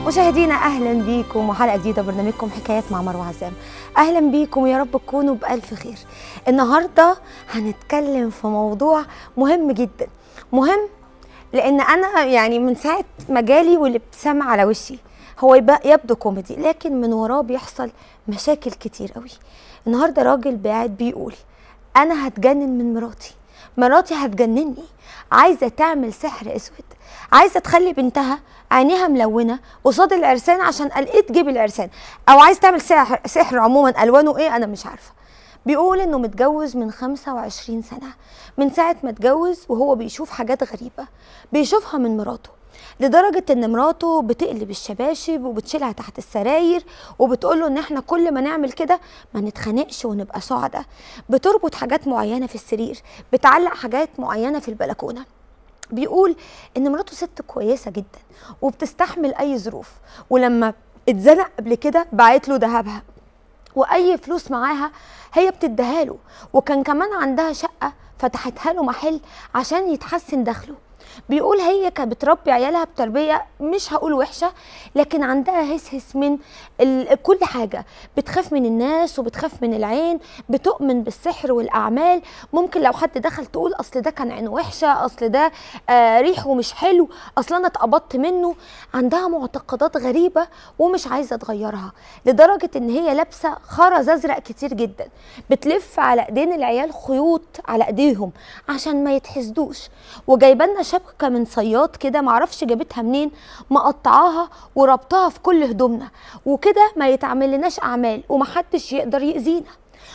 مشاهدينا اهلا بيكم وحلقه جديده برنامجكم حكايات مع مروه عزام اهلا بيكم ويا رب تكونوا بالف خير النهارده هنتكلم في موضوع مهم جدا مهم لان انا يعني من ساعه مجالي والابتسامه على وشي هو يبقى يبدو كوميدي لكن من وراه بيحصل مشاكل كتير قوي النهارده راجل قاعد بيقول انا هتجنن من مراتي مراتي هتجنني عايزه تعمل سحر اسود عايزه تخلي بنتها عينيها ملونه قصاد العرسان عشان قلقت تجيب العرسان او عايز تعمل سحر سحر عموما الوانه ايه انا مش عارفه بيقول انه متجوز من 25 سنه من ساعه ما اتجوز وهو بيشوف حاجات غريبه بيشوفها من مراته لدرجة ان مراته بتقلب الشباشب وبتشيلها تحت السراير وبتقوله ان احنا كل ما نعمل كده ما نتخانقش ونبقى سعداء بتربط حاجات معينة في السرير بتعلق حاجات معينة في البلكونة بيقول ان مراته ست كويسة جدا وبتستحمل اي ظروف ولما اتزنق قبل كده بعت له ذهبها واي فلوس معاها هي بتديها له وكان كمان عندها شقة فتحتها له محل عشان يتحسن دخله بيقول هي كانت بتربي عيالها بتربيه مش هقول وحشه لكن عندها هس هس من ال- كل حاجه بتخاف من الناس وبتخاف من العين بتؤمن بالسحر والاعمال ممكن لو حد دخل تقول اصل ده كان عينه وحشه اصل ده آه ريحه مش حلو اصل انا اتقبضت منه عندها معتقدات غريبه ومش عايزه تغيرها لدرجه ان هي لابسه خرز ازرق كتير جدا بتلف على ايدين العيال خيوط على ايديهم عشان ما يتحسدوش وجايبه لنا شبكه من صياد كده معرفش جابتها منين مقطعاها وربطها في كل هدومنا وكده ما يتعمل لناش اعمال ومحدش يقدر يأذينا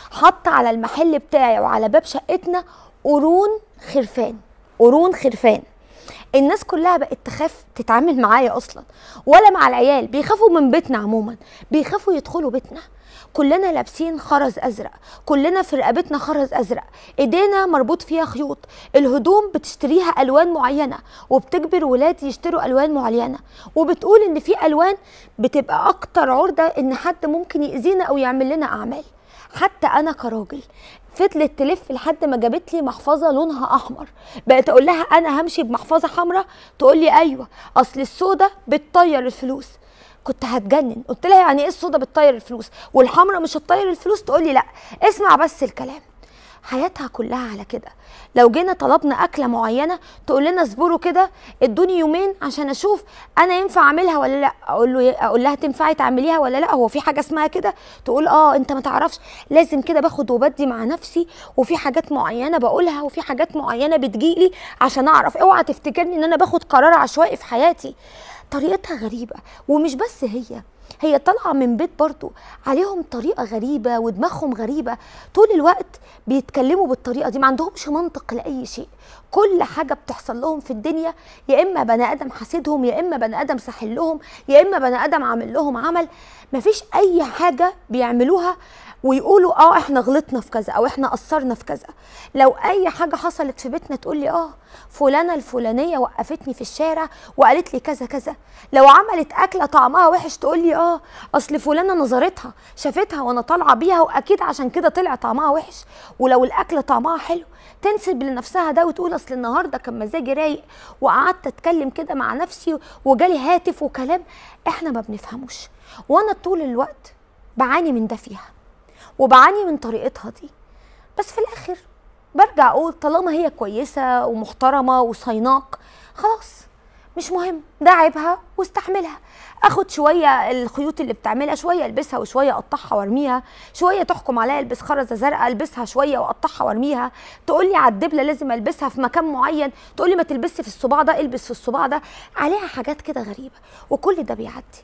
حط على المحل بتاعي وعلى باب شقتنا قرون خرفان قرون خرفان الناس كلها بقت تخاف تتعامل معايا اصلا ولا مع العيال بيخافوا من بيتنا عموما بيخافوا يدخلوا بيتنا كلنا لابسين خرز ازرق كلنا في رقبتنا خرز ازرق ايدينا مربوط فيها خيوط الهدوم بتشتريها الوان معينه وبتجبر ولاد يشتروا الوان معينه وبتقول ان في الوان بتبقى اكتر عرضه ان حد ممكن يأذينا او يعمل لنا اعمال حتى انا كراجل فضلت تلف لحد ما جابت لي محفظه لونها احمر بقيت اقول لها انا همشي بمحفظه حمراء تقول لي ايوه اصل السودا بتطير الفلوس كنت هتجنن قلت لها يعني ايه السودا بتطير الفلوس والحمراء مش هتطير الفلوس تقول لي لا اسمع بس الكلام حياتها كلها على كده لو جينا طلبنا اكله معينه تقول لنا اصبروا كده ادوني يومين عشان اشوف انا ينفع اعملها ولا لا اقول له اقول لها تنفعي تعمليها ولا لا هو في حاجه اسمها كده تقول اه انت ما تعرفش لازم كده باخد وبدي مع نفسي وفي حاجات معينه بقولها وفي حاجات معينه بتجيلي عشان اعرف اوعى تفتكرني ان انا باخد قرار عشوائي في حياتي طريقتها غريبه ومش بس هي هي طالعه من بيت برضو عليهم طريقه غريبه ودماغهم غريبه طول الوقت بيتكلموا بالطريقه دي ما عندهمش منطق لاي شيء كل حاجه بتحصل لهم في الدنيا يا اما بني ادم حاسدهم يا اما بني ادم ساحل لهم يا اما بني ادم عامل لهم عمل مفيش اي حاجه بيعملوها ويقولوا اه احنا غلطنا في كذا او احنا قصرنا في كذا لو اي حاجه حصلت في بيتنا تقول لي اه فلانه الفلانيه وقفتني في الشارع وقالت لي كذا كذا لو عملت اكله طعمها وحش تقول لي اه اصل فلانه نظرتها شافتها وانا طالعه بيها واكيد عشان كده طلع طعمها وحش ولو الاكله طعمها حلو تنسب لنفسها ده وتقول اصل النهارده كان مزاجي رايق وقعدت اتكلم كده مع نفسي وجالي هاتف وكلام احنا ما بنفهموش وانا طول الوقت بعاني من ده فيها وبعاني من طريقتها دي بس في الاخر برجع اقول طالما هي كويسه ومحترمه وصيناق خلاص مش مهم ده عيبها واستحملها اخد شويه الخيوط اللي بتعملها شويه البسها وشويه اقطعها وارميها شويه تحكم عليا البس خرزه زرقاء البسها شويه واقطعها وارميها تقول لي على الدبله لازم البسها في مكان معين تقول لي ما تلبسي في الصباع ده البس في الصباع ده عليها حاجات كده غريبه وكل ده بيعدي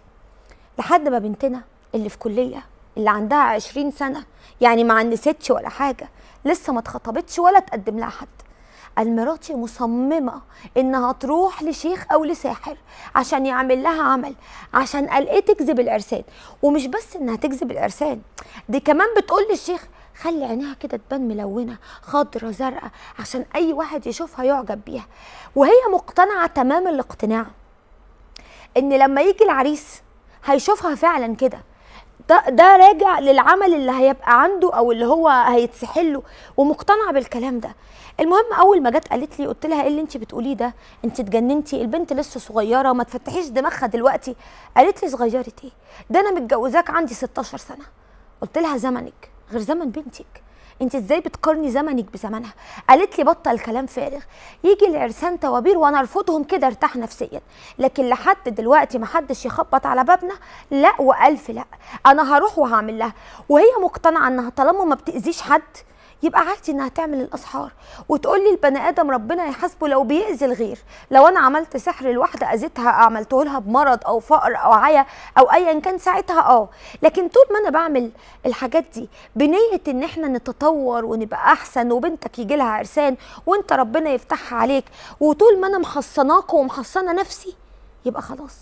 لحد ما بنتنا اللي في كليه اللي عندها عشرين سنة يعني ما عنستش ولا حاجة لسه ما اتخطبتش ولا تقدم لها حد المراتي مصممة انها تروح لشيخ او لساحر عشان يعمل لها عمل عشان قلقه تجذب العرسان ومش بس انها تجذب العرسان دي كمان بتقول للشيخ خلي عينيها كده تبان ملونه خضره زرقاء عشان اي واحد يشوفها يعجب بيها وهي مقتنعه تمام الاقتناع ان لما يجي العريس هيشوفها فعلا كده ده ده راجع للعمل اللي هيبقى عنده او اللي هو هيتسحل له ومقتنعه بالكلام ده المهم اول ما جت قالت لي قلت لها ايه اللي انت بتقوليه ده انت اتجننتي البنت لسه صغيره ما تفتحيش دماغها دلوقتي قالت لي صغيره ايه ده انا متجوزاك عندي 16 سنه قلت لها زمنك غير زمن بنتك انت ازاي بتقارني زمنك بزمنها قالت لي بطل كلام فارغ يجي العرسان توابير وانا ارفضهم كده ارتاح نفسيا لكن لحد دلوقتي ما حدش يخبط على بابنا لا والف لا انا هروح وهعمل لها وهي مقتنعه انها طالما ما بتاذيش حد يبقى عادي انها تعمل الاسحار وتقول لي البني ادم ربنا يحاسبه لو بيأذي الغير لو انا عملت سحر لواحده اذيتها عملته لها بمرض او فقر او عيا او ايا كان ساعتها اه لكن طول ما انا بعمل الحاجات دي بنيه ان احنا نتطور ونبقى احسن وبنتك يجي لها عرسان وانت ربنا يفتحها عليك وطول ما انا محصناك ومحصنه نفسي يبقى خلاص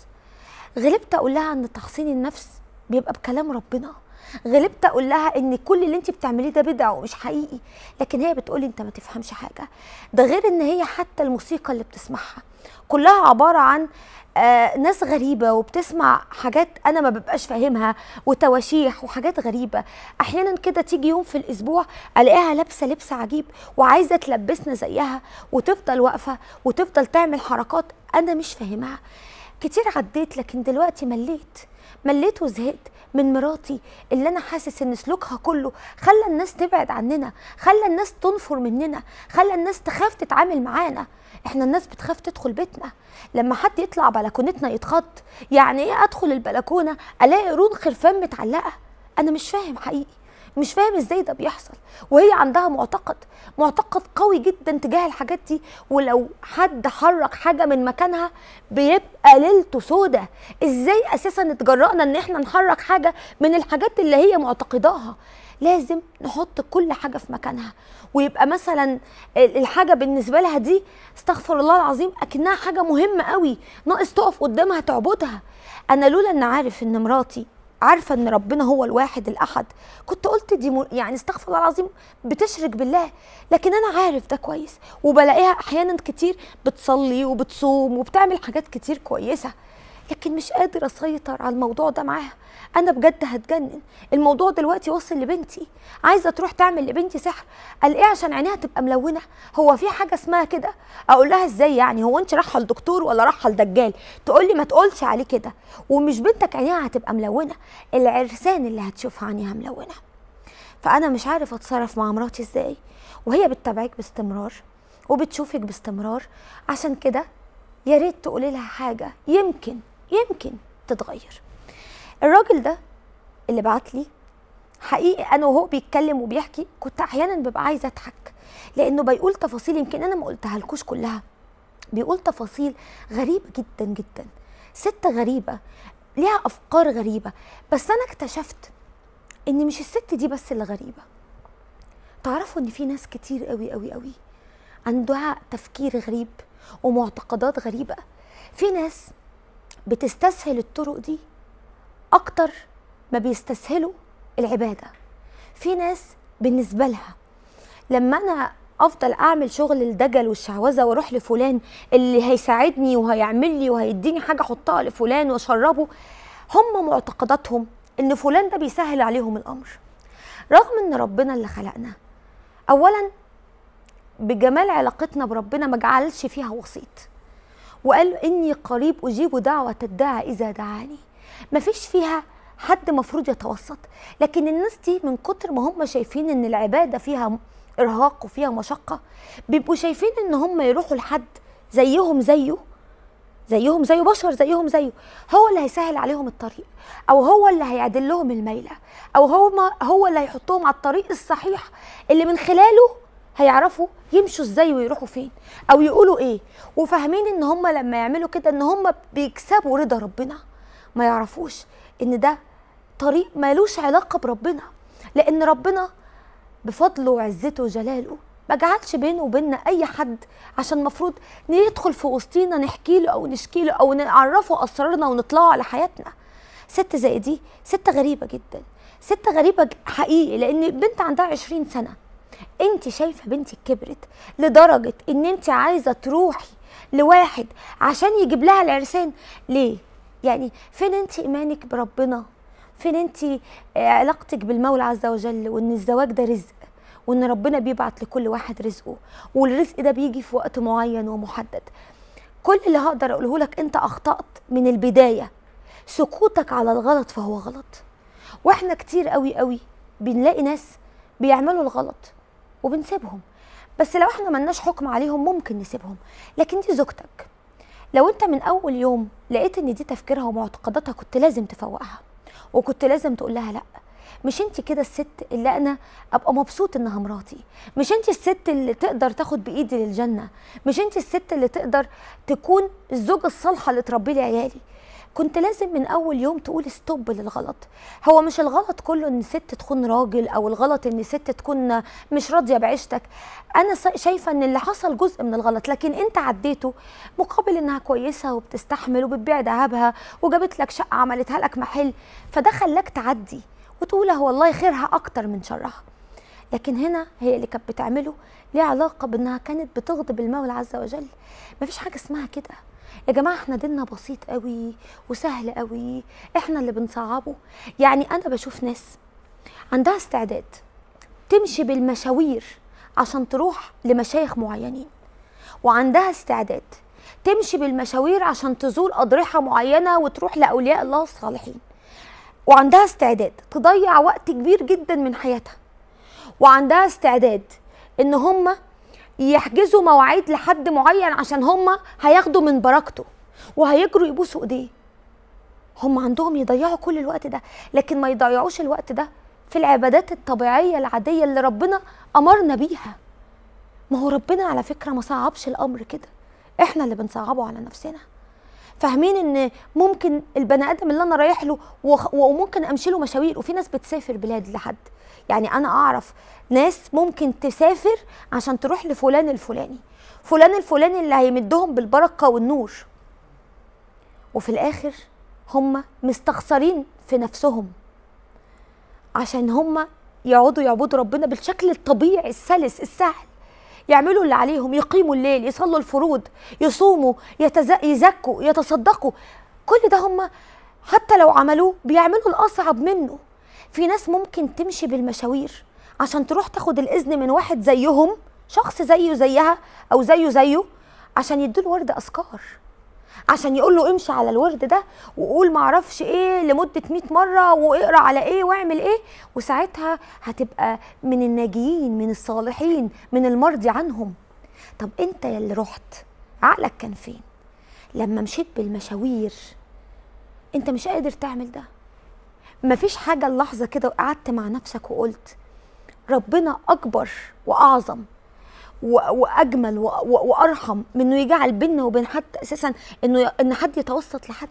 غلبت اقول لها ان تحصين النفس بيبقى بكلام ربنا غلبت اقول لها ان كل اللي انت بتعمليه ده بدع ومش حقيقي لكن هي بتقولي انت ما تفهمش حاجه ده غير ان هي حتى الموسيقى اللي بتسمعها كلها عباره عن آه ناس غريبه وبتسمع حاجات انا ما ببقاش فاهمها وتواشيح وحاجات غريبه احيانا كده تيجي يوم في الاسبوع الاقيها لابسه لبس عجيب وعايزه تلبسنا زيها وتفضل واقفه وتفضل تعمل حركات انا مش فاهمها كتير عديت لكن دلوقتي مليت مليت وزهقت من مراتي اللي انا حاسس ان سلوكها كله خلى الناس تبعد عننا خلى الناس تنفر مننا خلى الناس تخاف تتعامل معانا احنا الناس بتخاف تدخل بيتنا لما حد يطلع بلكونتنا يتخض يعني ايه ادخل البلكونه الاقي قرون خرفان متعلقه انا مش فاهم حقيقي مش فاهم ازاي ده بيحصل وهي عندها معتقد معتقد قوي جدا تجاه الحاجات دي ولو حد حرك حاجه من مكانها بيبقى ليلته سودة ازاي اساسا اتجرأنا ان احنا نحرك حاجه من الحاجات اللي هي معتقداها لازم نحط كل حاجه في مكانها ويبقى مثلا الحاجه بالنسبه لها دي استغفر الله العظيم اكنها حاجه مهمه قوي ناقص تقف قدامها تعبدها انا لولا ان عارف ان مراتي عارفه ان ربنا هو الواحد الاحد كنت قلت دي م... يعني استغفر الله العظيم بتشرك بالله لكن انا عارف ده كويس وبلاقيها احيانا كتير بتصلي وبتصوم وبتعمل حاجات كتير كويسه لكن مش قادر اسيطر على الموضوع ده معاها انا بجد هتجنن الموضوع دلوقتي وصل لبنتي عايزه تروح تعمل لبنتي سحر قال ايه عشان عينيها تبقى ملونه هو في حاجه اسمها كده اقول لها ازاي يعني هو انت رايحه لدكتور ولا رايحه لدجال تقول لي ما تقولش عليه كده ومش بنتك عينيها هتبقى ملونه العرسان اللي هتشوفها عينيها ملونه فانا مش عارف اتصرف مع مراتي ازاي وهي بتتابعك باستمرار وبتشوفك باستمرار عشان كده يا ريت تقولي لها حاجه يمكن يمكن تتغير الراجل ده اللي بعت لي حقيقي انا وهو بيتكلم وبيحكي كنت احيانا ببقى عايزه اضحك لانه بيقول تفاصيل يمكن انا ما قلتها لكوش كلها بيقول تفاصيل غريبه جدا جدا ست غريبه ليها افكار غريبه بس انا اكتشفت ان مش الست دي بس اللي غريبه تعرفوا ان في ناس كتير قوي قوي قوي عندها تفكير غريب ومعتقدات غريبه في ناس بتستسهل الطرق دي اكتر ما بيستسهلوا العباده في ناس بالنسبه لها لما انا افضل اعمل شغل الدجل والشعوذه واروح لفلان اللي هيساعدني وهيعمل لي وهيديني حاجه احطها لفلان واشربه هم معتقداتهم ان فلان ده بيسهل عليهم الامر رغم ان ربنا اللي خلقنا اولا بجمال علاقتنا بربنا ما جعلش فيها وسيط وقال اني قريب اجيب دعوه الداعي اذا دعاني مفيش فيها حد مفروض يتوسط لكن الناس دي من كتر ما هم شايفين ان العباده فيها ارهاق وفيها مشقه بيبقوا شايفين ان هم يروحوا لحد زيهم زيه زيهم زيه بشر زيهم زيه هو اللي هيسهل عليهم الطريق او هو اللي هيعدل لهم الميله او هو ما هو اللي هيحطهم على الطريق الصحيح اللي من خلاله هيعرفوا يمشوا ازاي ويروحوا فين او يقولوا ايه وفاهمين ان هم لما يعملوا كده ان هم بيكسبوا رضا ربنا ما يعرفوش ان ده طريق مالوش علاقه بربنا لان ربنا بفضله وعزته وجلاله ما جعلش بينه وبيننا اي حد عشان المفروض ندخل في وسطينا نحكي له او نشكي له او نعرفه اسرارنا ونطلعوا على حياتنا ست زي دي ست غريبه جدا ست غريبه حقيقي لان بنت عندها 20 سنه انت شايفه بنتك كبرت لدرجه ان انت عايزه تروحي لواحد عشان يجيب لها العرسان ليه يعني فين انت ايمانك بربنا فين انت آه، علاقتك بالمولى عز وجل وان الزواج ده رزق وان ربنا بيبعت لكل واحد رزقه والرزق ده بيجي في وقت معين ومحدد كل اللي هقدر اقوله لك انت اخطات من البدايه سكوتك على الغلط فهو غلط واحنا كتير قوي قوي بنلاقي ناس بيعملوا الغلط وبنسيبهم بس لو احنا ملناش حكم عليهم ممكن نسيبهم لكن دي زوجتك لو انت من اول يوم لقيت ان دي تفكيرها ومعتقداتها كنت لازم تفوقها وكنت لازم تقول لها لا مش انت كده الست اللي انا ابقى مبسوط انها مراتي مش انت الست اللي تقدر تاخد بايدي للجنه مش انت الست اللي تقدر تكون الزوجه الصالحه اللي تربي لي عيالي كنت لازم من اول يوم تقول ستوب للغلط هو مش الغلط كله ان ست تكون راجل او الغلط ان ست تكون مش راضيه بعيشتك انا ص- شايفه ان اللي حصل جزء من الغلط لكن انت عديته مقابل انها كويسه وبتستحمل وبتبيع ذهبها وجابت لك شقه عملتها لك محل فده خلاك تعدي وتقول اه والله خيرها اكتر من شرها لكن هنا هي اللي كانت بتعمله ليه علاقه بانها كانت بتغضب المولى عز وجل مفيش حاجه اسمها كده يا جماعه احنا ديننا بسيط قوي وسهل قوي احنا اللي بنصعبه يعني انا بشوف ناس عندها استعداد تمشي بالمشاوير عشان تروح لمشايخ معينين وعندها استعداد تمشي بالمشاوير عشان تزور أضرحة معينة وتروح لأولياء الله الصالحين وعندها استعداد تضيع وقت كبير جدا من حياتها وعندها استعداد ان هم يحجزوا مواعيد لحد معين عشان هم هياخدوا من بركته وهيجروا يبوسوا ايديه هم عندهم يضيعوا كل الوقت ده لكن ما يضيعوش الوقت ده في العبادات الطبيعية العادية اللي ربنا أمرنا بيها ما هو ربنا على فكرة ما صعبش الأمر كده احنا اللي بنصعبه على نفسنا فاهمين ان ممكن البني ادم اللي انا رايح له وخ- وممكن امشي له مشاوير وفي ناس بتسافر بلاد لحد يعني انا اعرف ناس ممكن تسافر عشان تروح لفلان الفلاني فلان الفلاني اللي هيمدهم بالبركه والنور وفي الاخر هم مستخسرين في نفسهم عشان هم يقعدوا يعبدوا ربنا بالشكل الطبيعي السلس السهل يعملوا اللي عليهم يقيموا الليل يصلوا الفروض يصوموا يتز... يزكوا يتصدقوا كل ده هم حتى لو عملوه بيعملوا الأصعب منه في ناس ممكن تمشي بالمشاوير عشان تروح تاخد الإذن من واحد زيهم شخص زيه زيها أو زيه زيه عشان يدوله ورد أذكار عشان يقول له امشي على الورد ده وقول معرفش ايه لمدة 100 مرة واقرا على ايه واعمل ايه وساعتها هتبقى من الناجيين من الصالحين من المرضي عنهم طب انت يا اللي رحت عقلك كان فين لما مشيت بالمشاوير انت مش قادر تعمل ده مفيش حاجة اللحظة كده وقعدت مع نفسك وقلت ربنا أكبر وأعظم و- واجمل و- و- وارحم من انه يجعل بيننا وبين حد اساسا انه ي- ان حد يتوسط لحد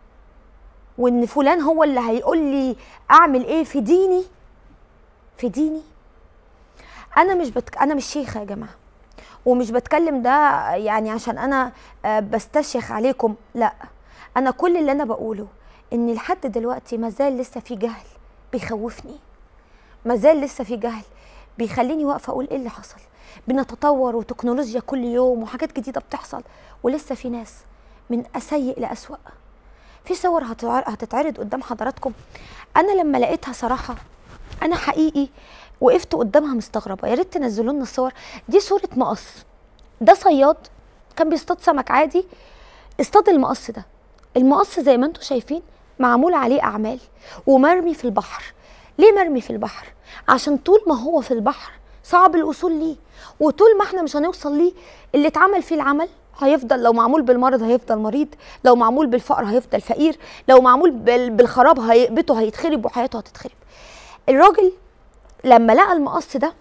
وان فلان هو اللي هيقول لي اعمل ايه في ديني في ديني انا مش بتك... انا مش شيخه يا جماعه ومش بتكلم ده يعني عشان انا آه، بستشيخ عليكم لا انا كل اللي انا بقوله ان لحد دلوقتي ما زال لسه في جهل بيخوفني ما زال لسه في جهل بيخليني واقفه اقول ايه اللي حصل بنتطور وتكنولوجيا كل يوم وحاجات جديده بتحصل ولسه في ناس من اسيء لاسوأ في صور هتع- هتتعرض قدام حضراتكم انا لما لقيتها صراحه انا حقيقي وقفت قدامها مستغربه يا ريت تنزلوا لنا الصور دي صوره مقص ده صياد كان بيصطاد سمك عادي اصطاد المقص ده المقص زي ما انتم شايفين معمول عليه اعمال ومرمي في البحر ليه مرمي في البحر عشان طول ما هو في البحر صعب الوصول ليه وطول ما احنا مش هنوصل ليه اللي اتعمل فيه العمل هيفضل لو معمول بالمرض هيفضل مريض لو معمول بالفقر هيفضل فقير لو معمول بال- بالخراب هي- بيته هيتخرب وحياته هتتخرب الراجل لما لقى المقص ده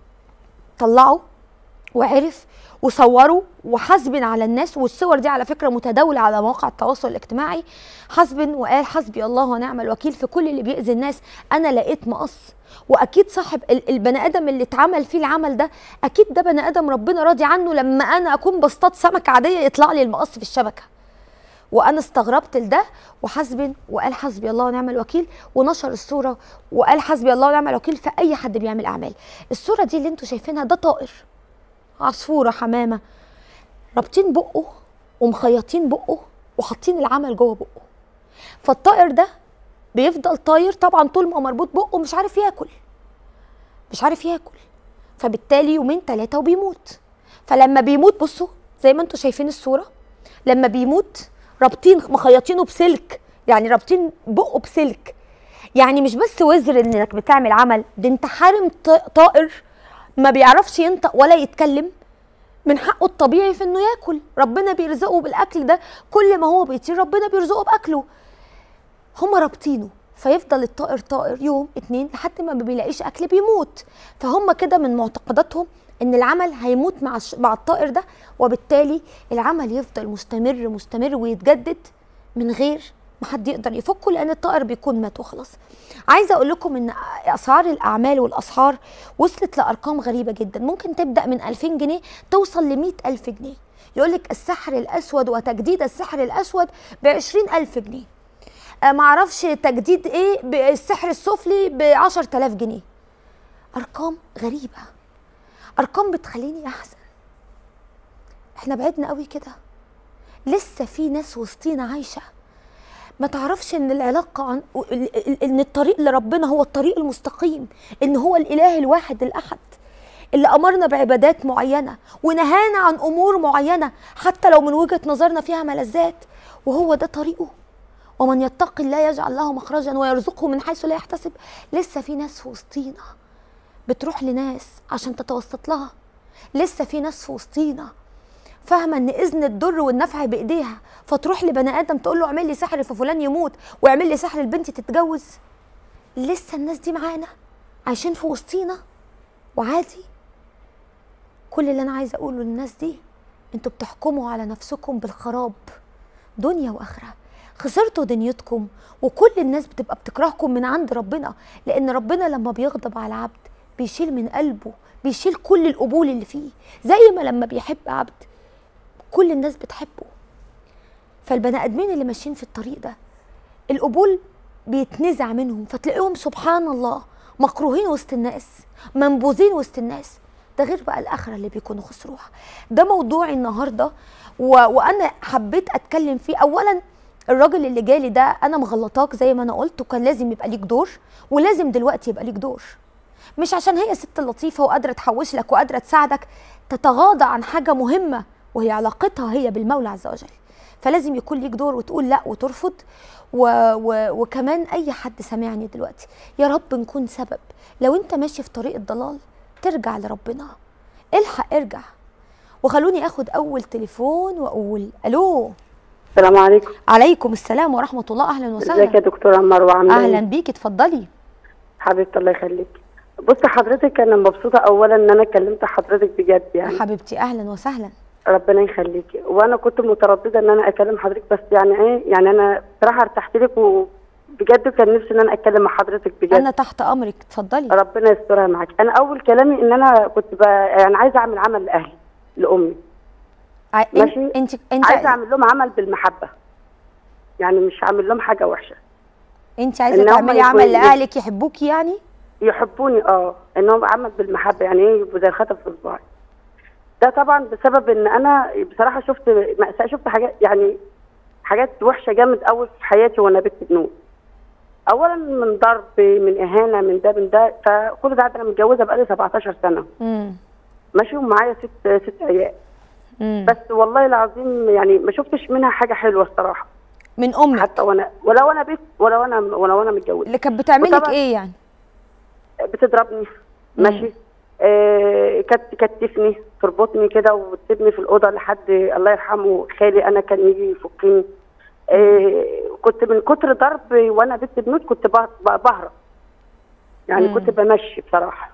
طلعه وعرف وصوروا وحاسب على الناس والصور دي على فكره متداوله على مواقع التواصل الاجتماعي حسب وقال حسبي الله ونعم الوكيل في كل اللي بيأذي الناس انا لقيت مقص واكيد صاحب ال- البني ادم اللي اتعمل فيه العمل ده اكيد ده بني ادم ربنا راضي عنه لما انا اكون بصطاد سمكه عاديه يطلع لي المقص في الشبكه وانا استغربت لده وحسب وقال حسبي الله ونعم الوكيل ونشر الصوره وقال حسبي الله ونعم الوكيل في اي حد بيعمل اعمال الصوره دي اللي انتوا شايفينها ده طائر عصفوره حمامه رابطين بقه ومخيطين بقه وحاطين العمل جوه بقه فالطائر ده بيفضل طاير طبعا طول ما هو مربوط بقه مش عارف ياكل مش عارف ياكل فبالتالي يومين ثلاثه وبيموت فلما بيموت بصوا زي ما انتم شايفين الصوره لما بيموت رابطين مخيطينه بسلك يعني رابطين بقه بسلك يعني مش بس وزر انك بتعمل عمل ده انت حارم ط- طائر ما بيعرفش ينطق ولا يتكلم من حقه الطبيعي في انه ياكل ربنا بيرزقه بالاكل ده كل ما هو بيطير ربنا بيرزقه باكله هما رابطينه فيفضل الطائر طائر يوم اتنين لحد ما ما بيلاقيش اكل بيموت فهم كده من معتقداتهم ان العمل هيموت مع الش- مع الطائر ده وبالتالي العمل يفضل مستمر مستمر ويتجدد من غير ما حد يقدر يفكه لان الطائر بيكون مات وخلاص عايزه اقول لكم ان اسعار الاعمال والاسعار وصلت لارقام غريبه جدا ممكن تبدا من 2000 جنيه توصل ل ألف جنيه يقول لك السحر الاسود وتجديد السحر الاسود ب ألف جنيه آه، معرفش تجديد ايه بالسحر السفلي ب 10000 جنيه ارقام غريبه ارقام بتخليني احزن احنا بعدنا قوي كده لسه في ناس وسطينا عايشه ما تعرفش ان العلاقه عن ال- ال- ان الطريق لربنا هو الطريق المستقيم ان هو الاله الواحد الاحد اللي امرنا بعبادات معينه ونهانا عن امور معينه حتى لو من وجهه نظرنا فيها ملذات وهو ده طريقه ومن يتق الله يجعل له مخرجا ويرزقه من حيث لا يحتسب لسه في ناس في وسطينا بتروح لناس عشان تتوسط لها لسه في ناس في وسطينا فاهمه ان اذن الضر والنفع بايديها فتروح لبني ادم تقول له اعمل لي سحر ففلان يموت واعمل لي سحر لبنتي تتجوز لسه الناس دي معانا عايشين في وسطينا وعادي كل اللي انا عايزه اقوله للناس دي انتوا بتحكموا على نفسكم بالخراب دنيا واخره خسرتوا دنيتكم وكل الناس بتبقى بتكرهكم من عند ربنا لان ربنا لما بيغضب على عبد بيشيل من قلبه بيشيل كل القبول اللي فيه زي ما لما بيحب عبد كل الناس بتحبه فالبني ادمين اللي ماشيين في الطريق ده القبول بيتنزع منهم فتلاقيهم سبحان الله مكروهين وسط الناس منبوذين وسط الناس ده غير بقى الاخره اللي بيكونوا خسروها ده موضوعي النهارده و... وانا حبيت اتكلم فيه اولا الراجل اللي جالي ده انا مغلطاك زي ما انا قلت وكان لازم يبقى ليك دور ولازم دلوقتي يبقى ليك دور مش عشان هي ست لطيفه وقادره تحوش لك وقادره تساعدك تتغاضى عن حاجه مهمه وهي علاقتها هي بالمولى عز وجل فلازم يكون ليك دور وتقول لا وترفض و... و... وكمان اي حد سامعني دلوقتي يا رب نكون سبب لو انت ماشي في طريق الضلال ترجع لربنا الحق ارجع وخلوني اخد اول تليفون واقول الو السلام عليكم عليكم السلام ورحمه الله اهلا ازيك يا وسهلا دكتوره مروه عامله اهلا ايه بيكي اتفضلي حبيبتي الله يخليك بصي حضرتك انا مبسوطه اولا ان انا كلمت حضرتك بجد يعني حبيبتي اهلا وسهلا ربنا يخليكي وانا كنت متردده ان انا اكلم حضرتك بس يعني ايه يعني انا بصراحه ارتحت لك وبجد كان نفسي ان انا اتكلم مع حضرتك بجد انا تحت امرك اتفضلي ربنا يسترها معاكي انا اول كلامي ان انا كنت ب... يعني عايزه اعمل عمل لاهلي لامي ع- ماشي. انت انت انت عايزه اعمل لهم عمل بالمحبه يعني مش هعمل لهم حاجه وحشه انت عايزه إن هم تعملي يكونوا- عمل لاهلك يحبوكي يعني يحبوني اه انهم عمل بالمحبه يعني ايه يبقوا زي الخاتم في صباعي ده طبعا بسبب ان انا بصراحه شفت مأساة شفت حاجات يعني حاجات وحشه جامد قوي في حياتي وانا بنت بنوت اولا من ضرب من اهانه من ده من ده فكل ده انا متجوزه بقالي 17 سنه امم ماشي ومعايا ست ست عيال امم بس والله العظيم يعني ما شفتش منها حاجه حلوه الصراحه من امك حتى وانا ولا وانا بنت ولا وانا ولا وانا متجوزه اللي كانت بتعمل لك وطبعاً- ايه يعني بتضربني ماشي آه كانت تكتفني تربطني كده وتسيبني في الاوضه لحد الله يرحمه خالي انا كان يجي يفكني آه كنت من كتر ضرب وانا بنت بنوت كنت به- ب- بهرب يعني مم. كنت بمشي بصراحه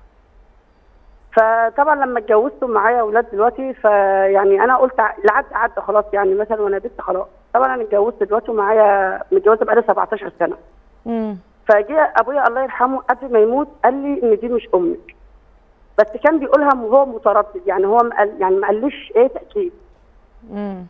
فطبعا لما اتجوزت ومعايا اولاد دلوقتي فيعني انا قلت ع- اللي عدى عدى خلاص يعني مثلا وانا بنت خلاص طبعا انا اتجوزت دلوقتي ومعايا متجوزه بقالي 17 سنه امم فجاء ابويا الله يرحمه قبل ما يموت قال لي ان دي مش امك بس كان بيقولها وهو متردد يعني هو ما قال يعني ما قاليش ايه تاكيد امم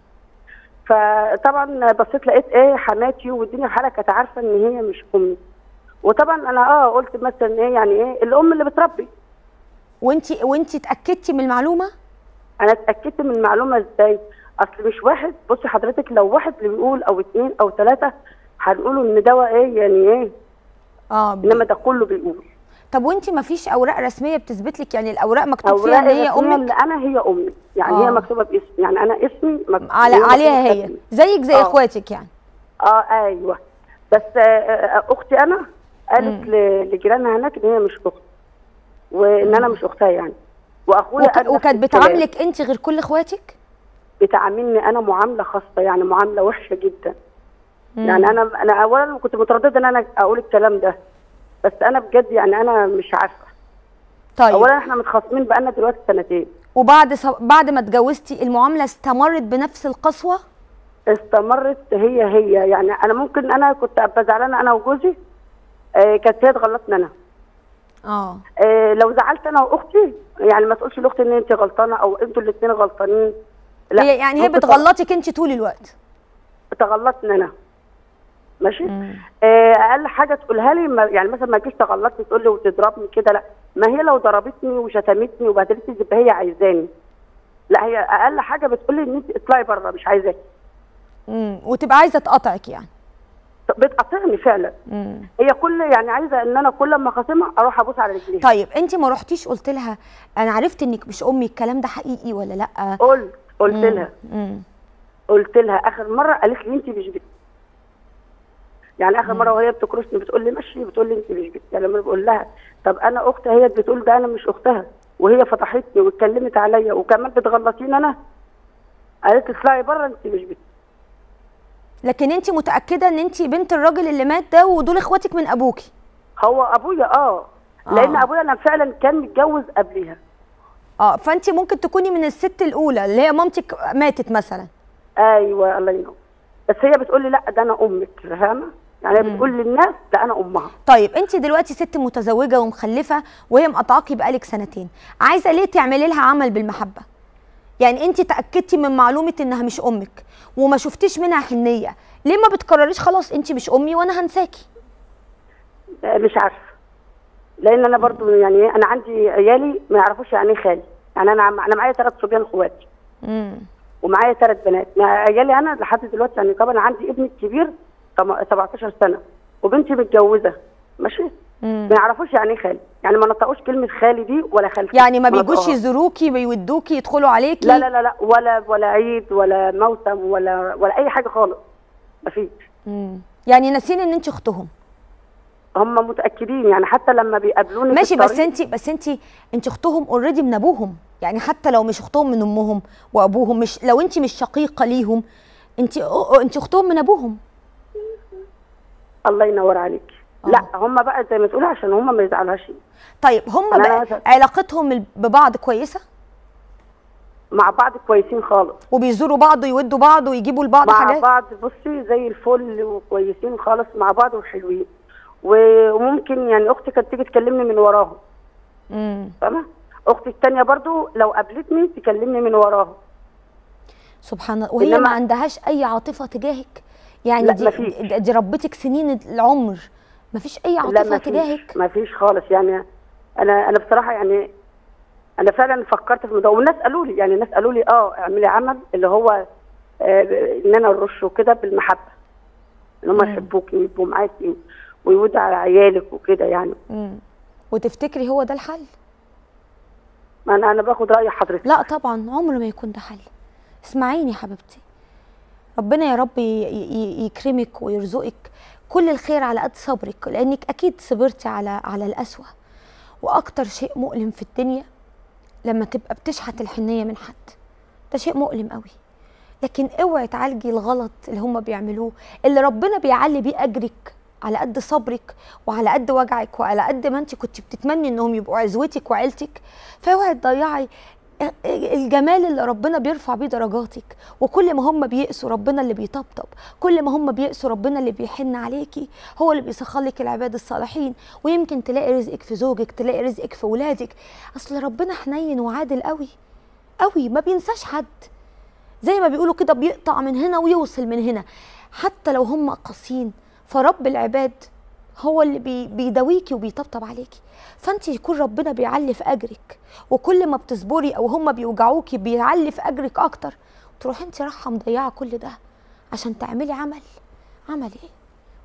فطبعا بصيت لقيت ايه حماتي والدنيا حاله كانت عارفه ان هي مش امي وطبعا انا اه قلت مثلا ايه يعني ايه الام اللي بتربي وانت وانت اتاكدتي من المعلومه انا اتاكدت من المعلومه ازاي اصل مش واحد بصي حضرتك لو واحد اللي بيقول او اتنين او ثلاثه هنقوله ان دواء ايه يعني ايه اه انما ده كله بيقول طب وانت ما فيش اوراق رسميه بتثبت لك يعني الاوراق مكتوب فيها اوراق ان هي الرسمية امك اللي انا هي امي يعني آه. هي مكتوبه باسمي يعني انا اسمي مكتوب على هي عليها مكتوبة هي باسمي. زيك زي آه. اخواتك يعني اه ايوه بس آه، آه، اختي انا قالت ل- لجيرانها هناك ان هي مش اختي وان انا مش اختها يعني واخويا وك... قال نفس وكانت الكلام. بتعاملك انت غير كل اخواتك بتعاملني انا معامله خاصه يعني معامله وحشه جدا مم. يعني انا انا اولا كنت متردده ان انا اقول الكلام ده بس انا بجد يعني انا مش عارفه طيب اولا احنا متخاصمين بقالنا دلوقتي سنتين وبعد ص... بعد ما اتجوزتي المعامله استمرت بنفس القسوه استمرت هي هي يعني انا ممكن انا كنت ابقى زعلانه انا وجوزي آه كانت هي تغلطني انا اه آه لو زعلت انا واختي يعني ما تقولش لاختي ان انت غلطانه او انتوا الاثنين غلطانين لا هي يعني هي ممكن بتغلطك انت طول الوقت تغلطني انا ماشي مم. آه اقل حاجه تقولها لي ما يعني مثلا ما تجيش تغلطني تقول لي وتضربني كده لا ما هي لو ضربتني وشتمتني وبهدلتني تبقى هي عايزاني لا هي اقل حاجه بتقول لي ان انت اطلعي بره مش عايزاكي مم. وتبقى عايزه تقاطعك يعني بتقاطعني فعلا مم. هي كل يعني عايزه ان انا كل ما خاصمها اروح ابوس على رجليها طيب انت ما رحتيش قلت لها انا عرفت انك مش امي الكلام ده حقيقي ولا لا قلت قلت مم. لها مم. قلت لها اخر مره قالت لي انت مش بنتي يعني اخر مره وهي بتكرشني بتقول لي مشي بتقول لي انت مش بنتي يعني لما بقول لها طب انا اختها هي بتقول ده انا مش اختها وهي فضحتني واتكلمت عليا وكمان بتغلطيني انا قالت لي اطلعي بره انت مش بنتي لكن انت متاكده ان انت بنت الراجل اللي مات ده ودول اخواتك من ابوكي هو ابويا اه لان آه. ابويا انا فعلا كان متجوز قبليها اه فانت ممكن تكوني من الست الاولى اللي هي مامتك ماتت مثلا ايوه الله ينور بس هي بتقول لي لا ده انا امك فاهمه يعني هي بتقول للناس ده انا امها طيب انت دلوقتي ست متزوجه ومخلفه وهي مقاطعاكي بقالك سنتين عايزه ليه تعملي لها عمل بالمحبه يعني انت تاكدتي من معلومه انها مش امك وما شفتيش منها حنيه ليه ما بتقرريش خلاص انت مش امي وانا هنساكي آه، مش عارفه لان انا برضو يعني إيه، انا عندي عيالي ما يعرفوش يعني ايه خالي يعني انا عم- انا معايا ثلاث صبيان اخواتي امم ومعايا ثلاث بنات مع عيالي انا لحد دلوقتي يعني طبعا عندي ابني الكبير طم- 17 سنه وبنتي متجوزه ماشي مم. ما يعرفوش يعني ايه خالي يعني ما نطقوش كلمه خالي دي ولا خالتي يعني ما بيجوش نطقوها. يزوروكي بيودوكي يدخلوا عليكي لا لا لا لا ولا ولا عيد ولا موسم ولا ولا اي حاجه خالص مفيش مم. يعني ناسين ان انت اختهم هم متاكدين يعني حتى لما بيقابلوني في ماشي بس الطريق- انت بس انت انت اختهم اوريدي من ابوهم يعني حتى لو مش اختهم من امهم وابوهم مش لو انت مش شقيقه ليهم انت انت اختهم من ابوهم الله ينور عليك آه. لا هم بقى زي ما تقولي عشان هم ما يزعلوهاش طيب هم أنا بقى مثلا- علاقتهم ال- ببعض كويسه مع بعض كويسين خالص وبيزوروا بعض ويودوا بعض ويجيبوا لبعض مع حاجات بعض بصي زي الفل وكويسين خالص مع بعض وحلوين و- وممكن يعني اختي كانت تيجي تكلمني من وراهم امم فاهمه اختي التانية برضو لو قابلتني تكلمني من وراهم سبحان الله وهي إنما- ما عندهاش اي عاطفه تجاهك يعني لا، دي مفيش. دي- دي ربتك سنين العمر مفيش اي لا عاطفه ما تجاهك فيش ما فيش خالص يعني انا انا بصراحه يعني انا فعلا فكرت في الموضوع والناس قالوا لي يعني الناس قالوا لي اه اعملي عمل اللي هو آه ان انا ارش وكده بالمحبه ان هم يحبوكي ويبقوا معاكي ويودوا على عيالك وكده يعني امم وتفتكري هو ده الحل ما انا انا باخد راي حضرتك لا طبعا عمر ما يكون ده حل اسمعيني يا حبيبتي ربنا يا رب ي- ي- يكرمك ويرزقك كل الخير على قد صبرك لانك اكيد صبرتي على على القسوه واكتر شيء مؤلم في الدنيا لما تبقى بتشحت الحنيه من حد ده شيء مؤلم قوي لكن اوعي تعالجي الغلط اللي هم بيعملوه اللي ربنا بيعلي بيه اجرك على قد صبرك وعلى قد وجعك وعلى قد ما انت كنت بتتمني انهم يبقوا عزوتك وعيلتك فاوعي تضيعي الجمال اللي ربنا بيرفع بيه درجاتك وكل ما هم بيقسوا ربنا اللي بيطبطب كل ما هم بيقسوا ربنا اللي بيحن عليكي هو اللي بيسخر لك العباد الصالحين ويمكن تلاقي رزقك في زوجك تلاقي رزقك في ولادك اصل ربنا حنين وعادل قوي قوي ما بينساش حد زي ما بيقولوا كده بيقطع من هنا ويوصل من هنا حتى لو هم قاسيين فرب العباد هو اللي بي بيداويكي وبيطبطب عليكي فانت يكون ربنا بيعلي في اجرك وكل ما بتصبري او هم بيوجعوكي بيعلي في اجرك اكتر تروحي انت رايحه مضيعه كل ده عشان تعملي عمل عمل ايه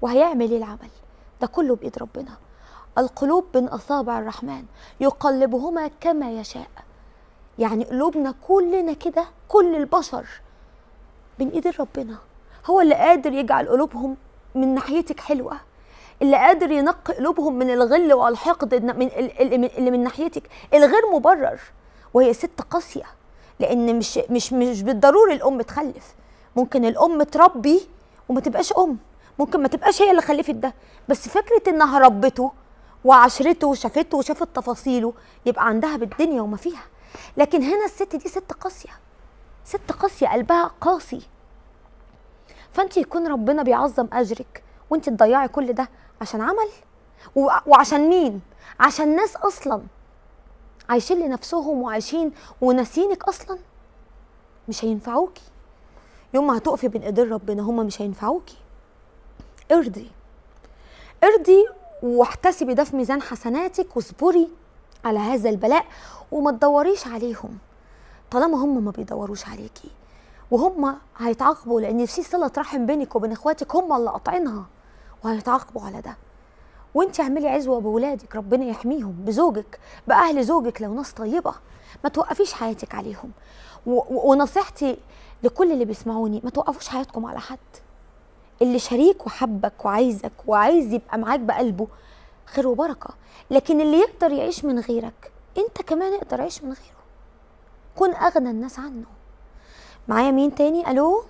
وهيعمل ايه العمل ده كله بايد ربنا القلوب بين اصابع الرحمن يقلبهما كما يشاء يعني قلوبنا كلنا كده كل البشر بين ايد ربنا هو اللي قادر يجعل قلوبهم من ناحيتك حلوه اللي قادر ينقي قلوبهم من الغل والحقد الن- من ال- اللي من, اللي من ناحيتك الغير مبرر وهي ست قاسيه لان مش مش مش بالضروري الام تخلف ممكن الام تربي وما تبقاش ام ممكن ما تبقاش هي اللي خلفت ده بس فكره انها ربته وعشرته وشافته وشافت تفاصيله يبقى عندها بالدنيا وما فيها لكن هنا الست دي ست قاسيه ست قاسيه قلبها قاسي فانت يكون ربنا بيعظم اجرك وانت تضيعي كل ده عشان عمل وع- وعشان مين عشان ناس اصلا عايشين لنفسهم وعايشين وناسينك اصلا مش هينفعوكي يوم ما هتقفي بين ايدين ربنا هما مش هينفعوكي ارضي ارضي واحتسبي ده في ميزان حسناتك واصبري على هذا البلاء وما تدوريش عليهم طالما هم ما بيدوروش عليكي وهم هيتعاقبوا لان في صله رحم بينك وبين اخواتك هم اللي قاطعينها وهيتعاقبوا على ده وانت اعملي عزوه بولادك ربنا يحميهم بزوجك باهل زوجك لو ناس طيبه ما توقفيش حياتك عليهم و- و- ونصيحتي لكل اللي بيسمعوني ما توقفوش حياتكم على حد اللي شريك وحبك وعايزك وعايز يبقى معاك بقلبه خير وبركه لكن اللي يقدر يعيش من غيرك انت كمان اقدر يعيش من غيره كن اغنى الناس عنه معايا مين تاني الو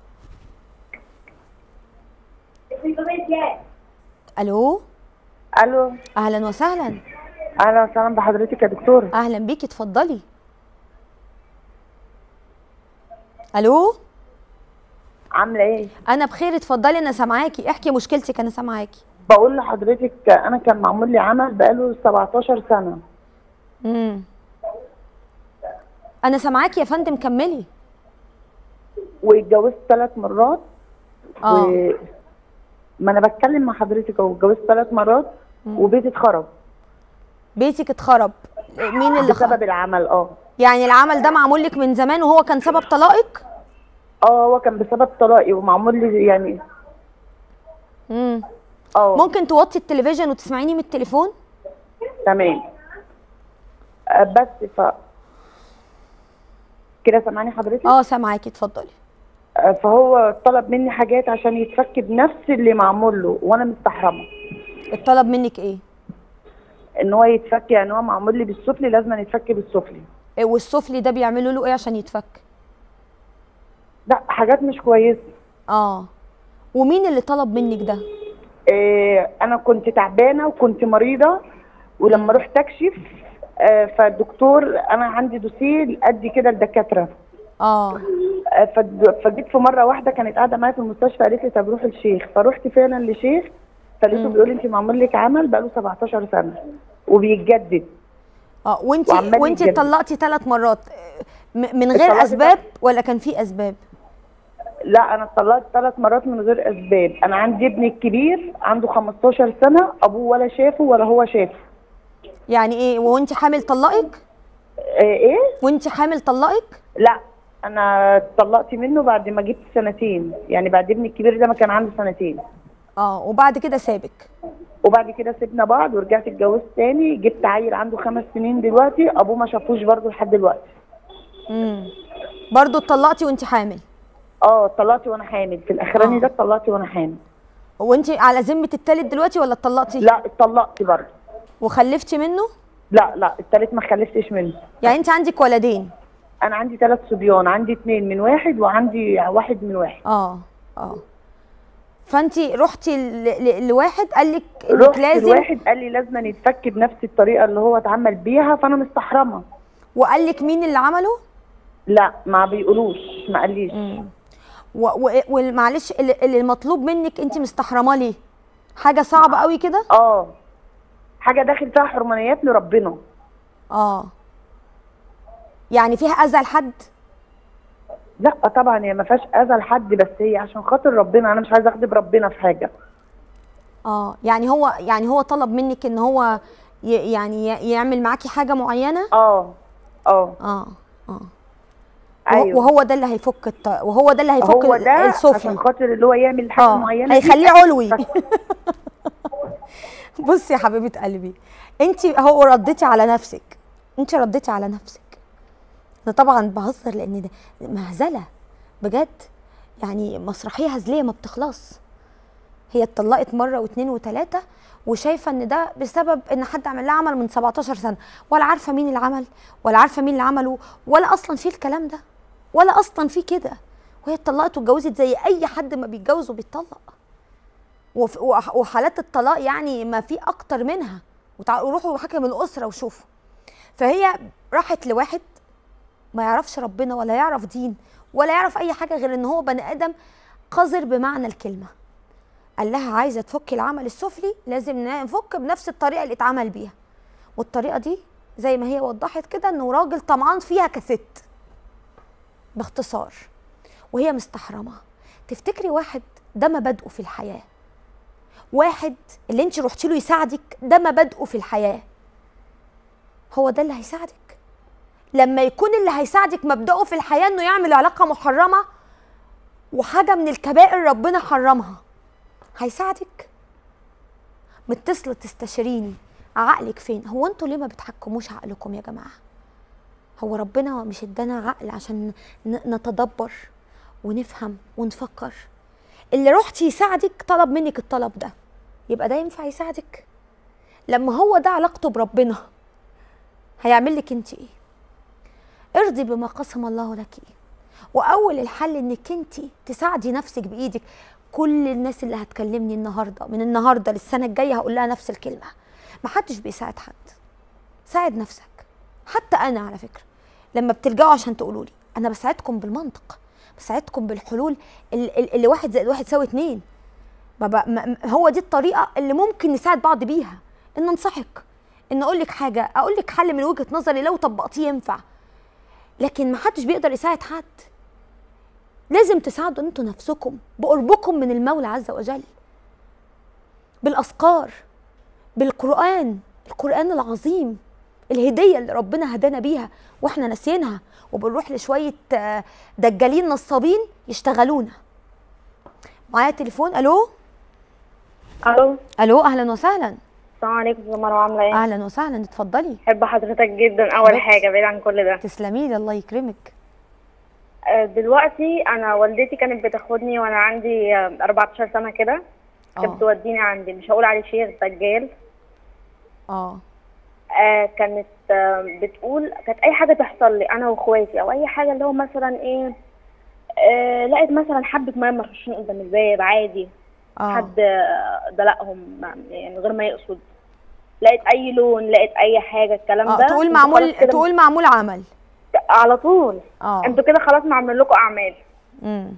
الو الو اهلا وسهلا اهلا وسهلا بحضرتك يا دكتوره اهلا بيكي اتفضلي الو عامله ايه انا بخير اتفضلي انا سامعاكي احكي مشكلتك انا سامعاكي بقول لحضرتك انا كان معمول لي عمل بقاله 17 سنه امم انا سامعاكي يا فندم كملي واتجوزت ثلاث مرات اه و... ما انا بتكلم مع حضرتك اهو اتجوزت ثلاث مرات وبيتي اتخرب بيتك اتخرب مين اللي بسبب خرب العمل اه يعني العمل ده معمول لك من زمان وهو كان سبب طلاقك اه هو كان بسبب طلاقي ومعمول لي يعني امم اه ممكن توطي التلفزيون وتسمعيني من التليفون تمام آه، بس ف كده سامعاني حضرتك اه سامعاكي اتفضلي آه، فهو طلب مني حاجات عشان يتفك بنفس اللي معمول له وانا مستحرمه الطلب منك ايه ان هو يتفك يعني هو معمول لي بالسفلي لازم يتفك بالسفلي إيه والسفلي ده بيعملوا له ايه عشان يتفك لا حاجات مش كويسه اه ومين اللي طلب منك ده آه، انا كنت تعبانه وكنت مريضه ولما رحت اكشف آه، فالدكتور انا عندي دوسيه قد كده الدكاتره اه آه، فد- فجيت في مره واحده كانت قاعده معايا في المستشفى قالت لي طب روحي لشيخ فروحت فعلا لشيخ فلقيته بيقول لي انت معمول لك عمل بقاله 17 سنه وبيتجدد اه وانت وعمال وانت يتجدد. اتطلقتي ثلاث مرات م- من غير اتطلقت اسباب ولا كان في اسباب لا انا اتطلقت ثلاث مرات من غير اسباب انا عندي ابني الكبير عنده 15 سنه ابوه ولا شافه ولا هو شافه يعني ايه وانت حامل طلقك آه، ايه وانت حامل طلقك لا انا اتطلقت منه بعد ما جبت سنتين يعني بعد ابني الكبير ده ما كان عنده سنتين اه وبعد كده سابك وبعد كده سيبنا بعض ورجعت اتجوزت تاني جبت عيل عنده خمس سنين دلوقتي ابوه ما شافوش برضه لحد دلوقتي امم برضه اتطلقتي وانت حامل اه اتطلقت وانا حامل في الاخراني آه. ده اتطلقت وانا حامل وانت على ذمه التالت دلوقتي ولا اتطلقتي لا اتطلقت برضه وخلفتي منه لا لا التالت ما خلفتش منه يعني انت عندك ولدين انا عندي ثلاث صبيان عندي اثنين من واحد وعندي واحد من واحد اه اه فانت رحتي ل- ل- لواحد قال لك انك رحت لازم الواحد قال لي لازم يتفك بنفس الطريقه اللي هو اتعمل بيها فانا مستحرمه وقال لك مين اللي عمله لا ما بيقولوش ما قاليش و- و- ومعلش اللي اللي المطلوب منك انت مستحرمه ليه حاجه صعبه قوي كده اه حاجه داخل فيها حرمانيات لربنا اه يعني فيها اذى لحد لا طبعا هي ما فيهاش اذى لحد بس هي عشان خاطر ربنا انا مش عايزه اغضب ربنا في حاجه اه يعني هو يعني هو طلب منك ان هو ي- يعني ي- يعمل معاكي حاجه معينه اه اه اه اه وهو- أيوة. وهو ده اللي هيفك الط... وهو ده اللي هيفك هو ال- ده عشان السفلي خاطر اللي هو يعمل حاجه اه معينه دي. هيخليه علوي بصي يا حبيبه قلبي انت هو رديتي على نفسك انت رديتي على نفسك انا طبعا بهزر لان ده مهزله بجد يعني مسرحيه هزليه ما بتخلص هي اتطلقت مره واثنين وثلاثه وشايفه ان ده بسبب ان حد عمل لها عمل من 17 سنه ولا عارفه مين اللي عمل ولا عارفه مين اللي عمله ولا اصلا في الكلام ده ولا اصلا في كده وهي اتطلقت واتجوزت زي اي حد ما بيتجوز وبيتطلق وف- وح- وحالات الطلاق يعني ما في اكتر منها وتع- وروحوا حكم الاسره وشوفوا فهي راحت لواحد ما يعرفش ربنا ولا يعرف دين ولا يعرف اي حاجه غير ان هو بني ادم قذر بمعنى الكلمه قال لها عايزه تفكي العمل السفلي لازم نفك بنفس الطريقه اللي اتعمل بيها والطريقه دي زي ما هي وضحت كده انه راجل طمعان فيها كست باختصار وهي مستحرمه تفتكري واحد ده مبادئه في الحياه واحد اللي انت رحتي له يساعدك ده مبادئه في الحياه هو ده اللي هيساعدك لما يكون اللي هيساعدك مبدأه في الحياه انه يعمل علاقه محرمه وحاجه من الكبائر ربنا حرمها هيساعدك متصله تستشيريني عقلك فين هو انتوا ليه ما بتحكموش عقلكم يا جماعه هو ربنا مش ادانا عقل عشان ن- نتدبر ونفهم ونفكر اللي رحتي يساعدك طلب منك الطلب ده يبقى ده ينفع يساعدك لما هو ده علاقته بربنا هيعمل لك انت ايه ارضي بما قسم الله لك واول الحل انك انت تساعدي نفسك بايدك كل الناس اللي هتكلمني النهارده من النهارده للسنه الجايه هقول لها نفس الكلمه محدش بيساعد حد ساعد نفسك حتى انا على فكره لما بتلجأوا عشان تقولوا لي انا بساعدكم بالمنطق بساعدكم بالحلول ال- ال- اللي واحد زائد واحد يساوي اتنين ما ب- ما- ما- هو دي الطريقه اللي ممكن نساعد بعض بيها ان انصحك ان اقول لك حاجه اقول لك حل من وجهه نظري لو طبقتيه ينفع لكن ما حدش بيقدر يساعد حد لازم تساعدوا انتوا نفسكم بقربكم من المولى عز وجل بالاذكار بالقران القران العظيم الهديه اللي ربنا هدانا بيها واحنا ناسيينها وبنروح لشويه آه، دجالين نصابين يشتغلونا معايا تليفون الو الو الو اهلا وسهلا السلام عليكم يا مروه عامله ايه اهلا وسهلا اتفضلي بحب حضرتك جدا اول حبيبتي. حاجه بعيد عن كل ده تسلمي لي الله يكرمك آه، دلوقتي انا والدتي كانت بتاخدني وانا عندي آه، 14 سنه كده كانت اه بتوديني عندي مش هقول عليه شيخ دجال اه آه كانت آه بتقول كانت اي حاجه تحصل لي انا واخواتي او اي حاجه اللي هو مثلا ايه آه لقيت مثلا حبه ميه مرشين قدام الباب عادي اه حد آه، دلقهم ما- يعني من غير ما يقصد لقيت اي لون لقيت اي حاجه الكلام اه ده تقول انتوا معمول خلاص كده- تقول معمول عمل على طول اه انتوا كده خلاص معمل لكم اعمال امم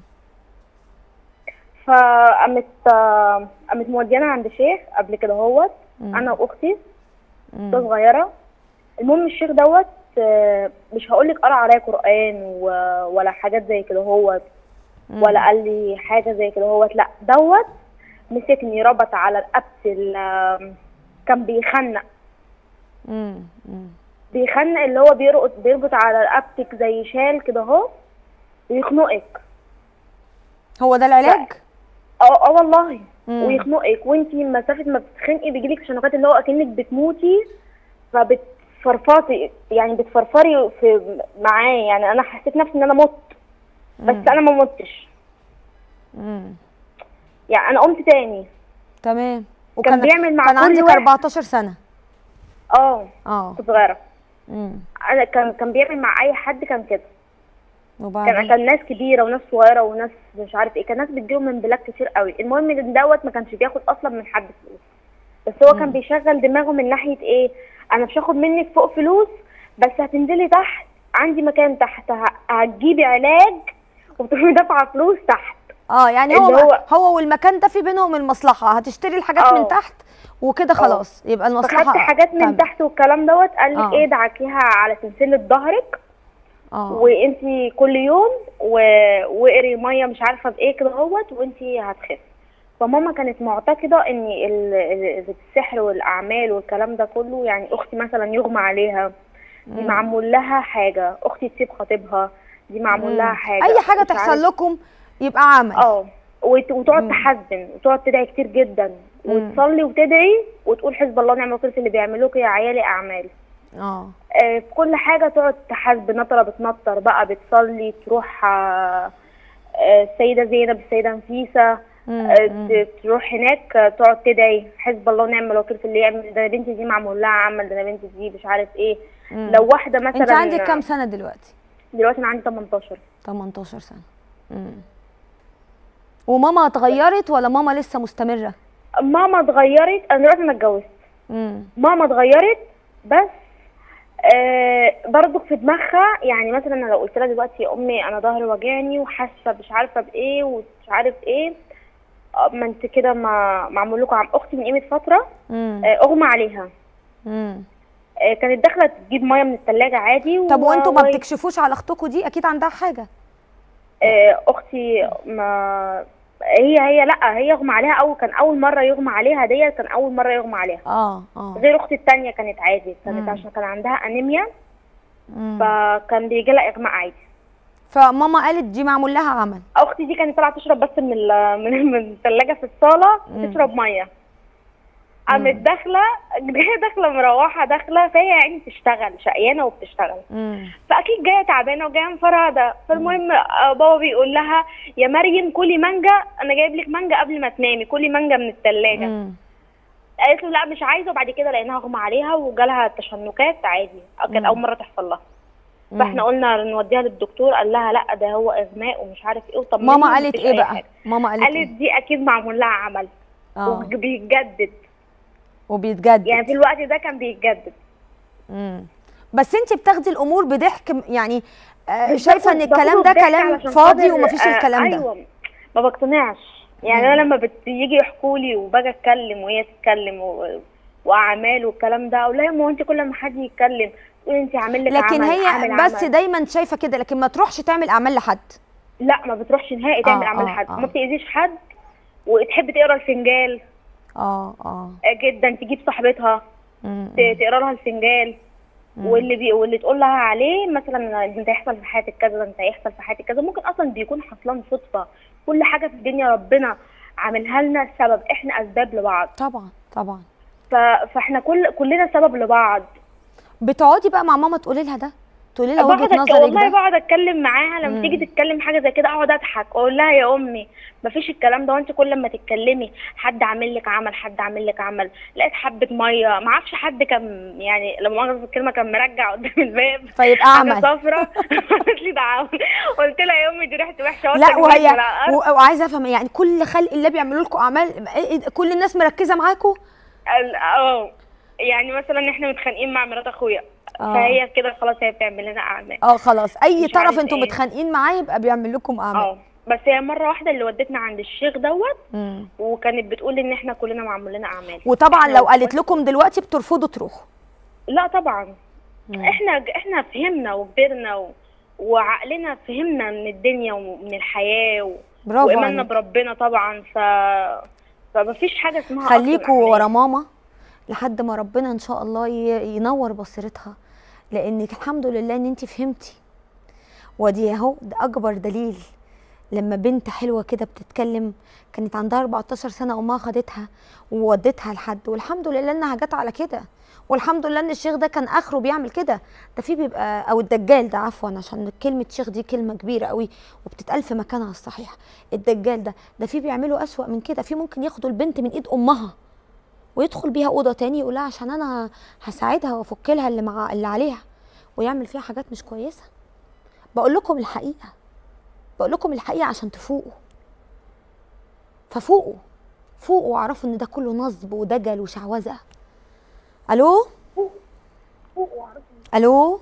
فقامت آه، قامت موديانا عند شيخ قبل كده هوت مم. انا واختي مم. اختي صغيره المهم الشيخ دوت آه، مش هقول لك قرا عليا قران و- ولا حاجات زي كده هوت مم. ولا قال لي حاجه زي كده هوت لا دوت مسكني ربط على رقبتي ال- كان بيخنق مم. مم. بيخنق اللي هو بيربط بيربط على رقبتك زي شال كده اهو ويخنقك هو ده العلاج اه اه والله مم. ويخنقك وانتي مسافه ما بتتخنقي بيجيلك تشنجات اللي هو اكنك بتموتي فبتفرفطي يعني بتفرفري في معاه يعني انا حسيت نفسي ان انا مت بس مم. انا ما متش مم. يعني انا قمت تاني تمام كان بيعمل مع كان كل عندك واحد. 14 سنه اه اه كنت صغيره امم انا كان كان بيعمل مع اي حد كان كده كان وبعدين كان ناس كبيره وناس صغيره وناس مش عارف ايه كان ناس بتجيله من بلاد كتير قوي المهم ان دوت ما كانش بياخد اصلا من حد فلوس بس هو كان بيشغل دماغه من ناحيه ايه انا مش هاخد منك فوق فلوس بس هتنزلي تحت عندي مكان تحت ه- هتجيبي علاج وتروحي دافعه فلوس تحت اه يعني هو اللي هو- هو والمكان ده في بينهم المصلحه هتشتري الحاجات اه. من تحت وكده خلاص يبقى المصلحه فخدت حاجات من تم. تحت والكلام دوت قال لك اه. ايه دعكيها على سلسله ظهرك اه وانتي كل يوم و- واقري ميه مش عارفه بايه كده اهوت وانتي هتخفي فماما كانت معتقده ان ال- ال- السحر والاعمال والكلام ده كله يعني اختي مثلا يغمى عليها مم. معمول لها حاجه اختي تسيب خطيبها دي معمول لها حاجه اي حاجه مش تحصل عارف- لكم يبقى عمل اه وت- وتقعد مم. تحزن وتقعد تدعي كتير جدا مم. وتصلي وتدعي وتقول حسب الله ونعم الوكيل في اللي بيعملوك يا عيالي اعمال اه آه، في كل حاجة تقعد تحاسب نطرة بتنطر بقى بتصلي تروح آه، آه، السيدة زينب السيدة نفيسة مم، آه، مم. ت- تروح هناك آه، تقعد تدعي حسب الله ونعم الوكيل في اللي يعمل ده انا بنتي دي معمول لها عمل ده انا بنتي دي مش عارف ايه مم. لو واحدة مثلا انت عندك كام سنه دلوقتي دلوقتي انا عندي 18 18 سنه مم. وماما اتغيرت ولا ماما لسه مستمره ماما اتغيرت انا دلوقتي انا اتجوزت مم. ماما اتغيرت بس آه برضك في دماغها يعني مثلا انا لو قلت لها دلوقتي يا امي انا ظهري واجعني وحاسه مش عارفه بايه ومش عارف ايه آه، ما انت كده ما معمول لكم عم اختي من قيمه فتره مم. آه اغمى عليها مم. آه كانت داخله تجيب ميه من الثلاجه عادي طب و- وانتوا ما و- بتكشفوش على اختكم دي اكيد عندها حاجه آه اختي ما هي هي لا هي يغمى عليها اول كان اول مره يغمى عليها ديت كان اول مره يغمى عليها اه اه غير اختي التانية كانت عادي مم. كانت عشان كان عندها انيميا مم. فكان بيجي لها اغماء عادي فماما قالت دي معمول لها عمل اختي دي كانت طالعه تشرب بس من ال- من من الثلاجه في الصاله مم. تشرب ميه قامت داخله جايه داخله مروحه داخله فهي يعني بتشتغل شقيانه وبتشتغل مم. فاكيد جايه تعبانه وجايه مفرهده فالمهم آه، بابا بيقول لها يا مريم كلي مانجا انا جايب لك مانجا قبل ما تنامي كلي مانجا من الثلاجه مم. قالت له لا مش عايزه وبعد كده لقيناها اغمى عليها وجالها تشنكات عادي كانت مم. اول مره تحصل لها فاحنا قلنا نوديها للدكتور قال لها لا ده هو اغماء ومش عارف ايه وطمني ماما قالت مفيش ايه أي بقى حاجة. ماما قالت قالت ايه دي اكيد معمول لها عمل اه وبيتجدد وبيتجدد يعني في الوقت ده كان بيتجدد مم. بس انت بتاخدي الامور بضحك م- يعني آه مش شايفه ان باخد- الكلام باخده ده بضحك كلام علشان فاضي خاطر- ومفيش آه، الكلام ده ايوه ما بقتنعش يعني انا لما بتيجي يحكوا لي وباجي اتكلم وهي تتكلم و... واعمال والكلام ده اقول لها ما هو انت كل ما حد يتكلم تقول انت عامل لك لكن عمل هي عامل بس عمل. دايما شايفه كده لكن ما تروحش تعمل اعمال لحد لا ما بتروحش نهائي تعمل آه، اعمال آه، حد آه. ما بتاذيش حد وتحب تقرا الفنجال اه اه آه، جدا تجيب صاحبتها مم. ت- تقرا لها الفنجال واللي بي... واللي تقول لها عليه مثلا انت هيحصل في حياتك كذا ده انت هيحصل في حياتك كذا ممكن اصلا بيكون حصلان صدفه كل حاجه في الدنيا ربنا عاملها لنا سبب احنا اسباب لبعض طبعا طبعا ف... فاحنا كل كلنا سبب لبعض بتقعدي بقى مع ماما تقولي لها ده تقولي لها بقعد وجهه أتك... نظرك والله ده بقعد اتكلم معاها لما مم. تيجي تتكلم حاجه زي كده اقعد اضحك واقول لها يا امي مفيش الكلام ده وانت كل ما تتكلمي حد عامل لك عمل حد عامل لك عمل لقيت حبه ميه ما اعرفش حد كان يعني لما مؤاخذه في الكلمه كان مرجع قدام الباب فيبقى حاجه عمل صفرا قالت لي ده عمل قلت لها يا امي دي ريحته وحشه لا وأنت وهي على الأرض. و- وعايزه افهم يعني كل خلق الله بيعملوا لكم اعمال إيه- إيه- كل الناس مركزه معاكم ال- اه يعني مثلا احنا متخانقين مع مرات اخويا آه. فهي كده خلاص هي بتعمل لنا اعمال اه خلاص اي مش طرف عارف انتوا إيه. متخانقين معاه يبقى بيعمل لكم اعمال اه بس هي مره واحده اللي ودتنا عند الشيخ دوت مم. وكانت بتقول ان احنا كلنا معمول لنا اعمال وطبعا إحنا لو قالت وإخواتي- لكم دلوقتي بترفضوا تروحوا لا طبعا مم. احنا احنا فهمنا وكبرنا و... وعقلنا فهمنا من الدنيا ومن الحياه و... برافو وايماننا عليك بربنا طبعا ف فمفيش حاجه اسمها أصلاً خليكوا أعمال. ورا ماما لحد ما ربنا ان شاء الله ي- ينور بصيرتها لانك الحمد لله ان انت فهمتي ودي اهو ده اكبر دليل لما بنت حلوه كده بتتكلم كانت عندها 14 سنه امها خدتها وودتها لحد والحمد لله انها جت على كده والحمد لله ان الشيخ ده كان اخره بيعمل كده ده في بيبقى او الدجال ده عفوا عشان كلمه شيخ دي كلمه كبيره قوي وبتتقال في مكانها الصحيح الدجال ده ده في بيعملوا اسوأ من كده في ممكن ياخدوا البنت من ايد امها ويدخل بيها اوضه تاني يقول لها عشان انا هساعدها وافك لها اللي مع اللي عليها ويعمل فيها حاجات مش كويسه بقول لكم الحقيقه بقول لكم الحقيقه عشان تفوقوا ففوقوا فوقوا واعرفوا ان ده كله نصب ودجل وشعوذه الو الو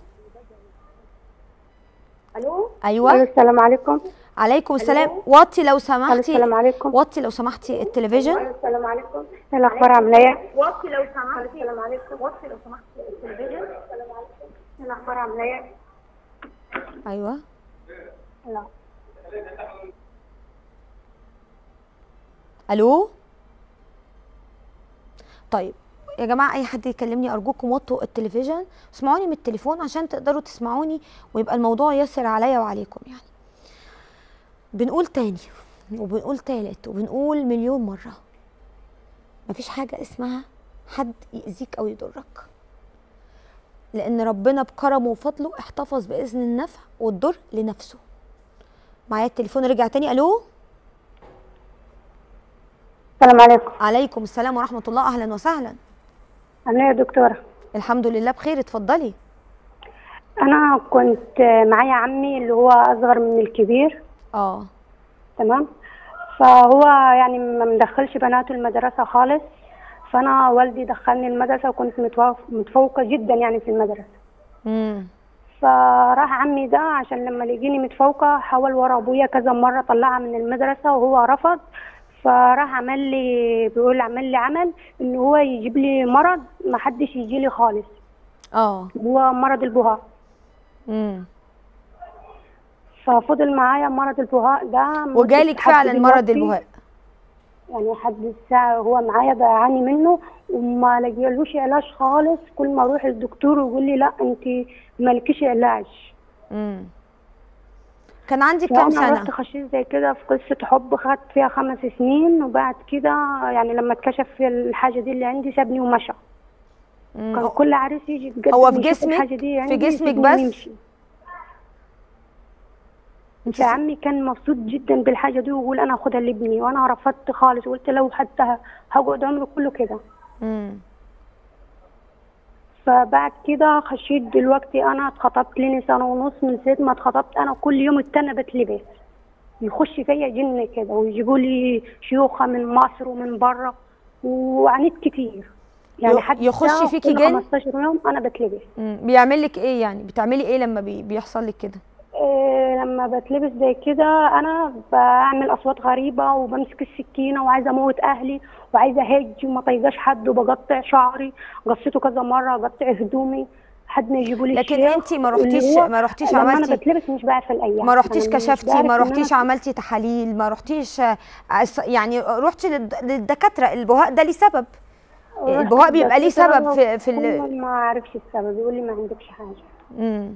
الو ايوه السلام عليكم عليكم السلام وطي لو السلام سمحتي عليكم وطي لو سمحتي التلفزيون السلام عليكم ايه الاخبار عامله ايه وطي لو سمحتي السلام عليكم وطي لو سمحتي التلفزيون السلام عليكم ايه الاخبار عامله ايه ايوه لا. الو طيب يا جماعه اي حد يكلمني ارجوكم وطوا التلفزيون اسمعوني من التليفون عشان تقدروا تسمعوني ويبقى الموضوع يسر عليا وعليكم يعني بنقول تاني وبنقول تالت وبنقول مليون مره مفيش حاجه اسمها حد يأذيك او يضرك لان ربنا بكرمه وفضله احتفظ باذن النفع والضر لنفسه معايا التليفون رجع تاني الو السلام عليكم عليكم السلام ورحمه الله اهلا وسهلا عامله ايه يا دكتوره الحمد لله بخير اتفضلي انا كنت معايا عمي اللي هو اصغر من الكبير اه تمام فهو يعني ما مدخلش بناته المدرسه خالص فانا والدي دخلني المدرسه وكنت متوف- متفوقه جدا يعني في المدرسه امم فراح عمي ده عشان لما لقيني متفوقه حاول ورا ابويا كذا مره طلعها من المدرسه وهو رفض فراح عمل لي بيقول عمل لي عمل ان هو يجيب لي مرض ما حدش يجي لي خالص اه هو مرض البهاء امم ففضل معايا مرض البهاء ده مدة وجالك لحد فعلا مرض دلوقتي. البهاء يعني لحد الساعة هو معايا بعاني منه وما لقيلوش علاج خالص كل ما اروح للدكتور يقول لي لا انت مالكيش علاج امم كان عندك كام فانا رحت سنه خشيت زي كده في قصة حب خدت فيها خمس سنين وبعد كده يعني لما اتكشف في الحاجة دي اللي عندي سابني ومشى كان مم. كل عريس يجي يتقدم هو في يشوف جسمك؟ الحاجة دي في عندي جسمك يسيبني بس؟ ويمشي. انت فعمي كان مبسوط جدا بالحاجة دي ويقول أنا أخدها لابني وأنا رفضت خالص قلت لو حتى هقعد عمري كله كده امم فبعد كده خشيت دلوقتي أنا اتخطبت لي سنة ونص من ساعة ما اتخطبت أنا كل يوم التاني بتلبس يخش فيا جن كده ويجيبوا لي شيوخة من مصر ومن بره وعانيت كتير يعني ي- حتى يخش فيكي كل جن؟ 15 يوم أنا بتلبس مم. بيعمل لك ايه يعني بتعملي ايه لما بي... بيحصل لك كده إيه لما بتلبس زي كده انا بعمل اصوات غريبه وبمسك السكينه وعايزه اموت اهلي وعايزه اهج وما طيقاش حد وبقطع شعري قصيته كذا مره اقطع هدومي لحد ما يجيبوا لي لكن الشيخ انت ما واللي رحتيش هو ما رحتيش لما انا عملتي بتلبس مش بعرف الايام ما رحتيش أنا مش كشفتي بعرف ما إن أنا- رحتيش عملتي تحاليل ما رحتيش آه، عس- يعني رحتي للد- للدكاتره البهاء ده ليه سبب رحت البهاء بيبقى ليه الدكتور سبب في- في ال- كل ما عرفش السبب يقول لي ما عندكش حاجه امم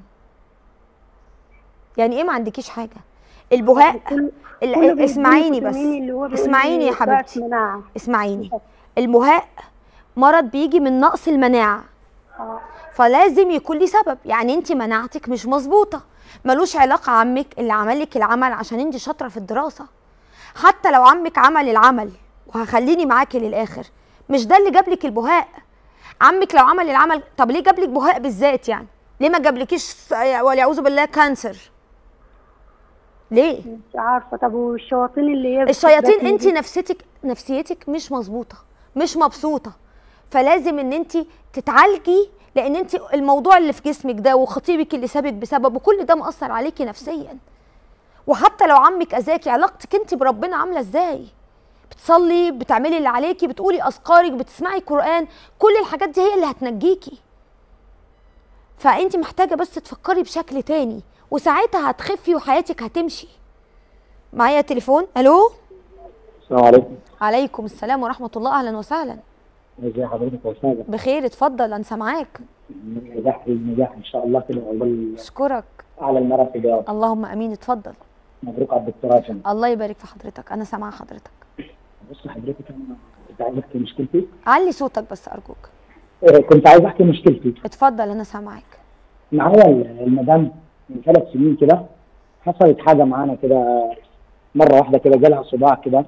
يعني ايه ما عندكيش حاجه البهاء كل- ال- كله بيديني اسمعيني بس فيتامين اللي هو بيقول اسمعيني يا لي ضعف حبيبتي مناعه اسمعيني البهاء مرض بيجي من نقص المناعه اه فلازم يكون ليه سبب يعني انت مناعتك مش مظبوطه ملوش علاقه عمك اللي عمل لك العمل عشان انت شاطره في الدراسه حتى لو عمك عمل العمل وهخليني معاكي للاخر مش ده اللي جاب لك البهاء عمك لو عمل العمل طب ليه جاب لك بهاء بالذات يعني ليه ما جابلكيش س- واليعوذ بالله كانسر ليه مش عارفه طب والشياطين اللي هي الشياطين بتثبتني انت دي؟ نفسيتك نفسيتك مش مظبوطه مش مبسوطه فلازم ان انت تتعالجي لان انت الموضوع اللي في جسمك ده وخطيبك اللي سابك بسببه كل ده مأثر عليكي نفسيا وحتى لو عمك اذاكي علاقتك انت بربنا عامله ازاي بتصلي بتعملي اللي عليكي بتقولي اذكارك بتسمعي قران كل الحاجات دي هي اللي هتنجيكي فانت محتاجه بس تفكري بشكل تاني وساعتها هتخفي وحياتك هتمشي معايا تليفون الو السلام عليكم عليكم السلام ورحمه الله اهلا وسهلا ازي حضرتك يا استاذه بخير اتفضل انا سامعاك من نجاح للنجاح ان شاء الله كده والله اشكرك اعلى المراتب يا رب اللهم امين اتفضل مبروك على الدكتوراه يا فندم الله يبارك في حضرتك انا سامعه حضرتك بص حضرتك انا كنت عايز احكي مشكلتي علي صوتك بس ارجوك إيه، كنت عايز احكي مشكلتي اتفضل انا سامعاك معايا ال- المدام من ثلاث سنين كده حصلت حاجه معانا كده مره واحده كده جالها صداع كده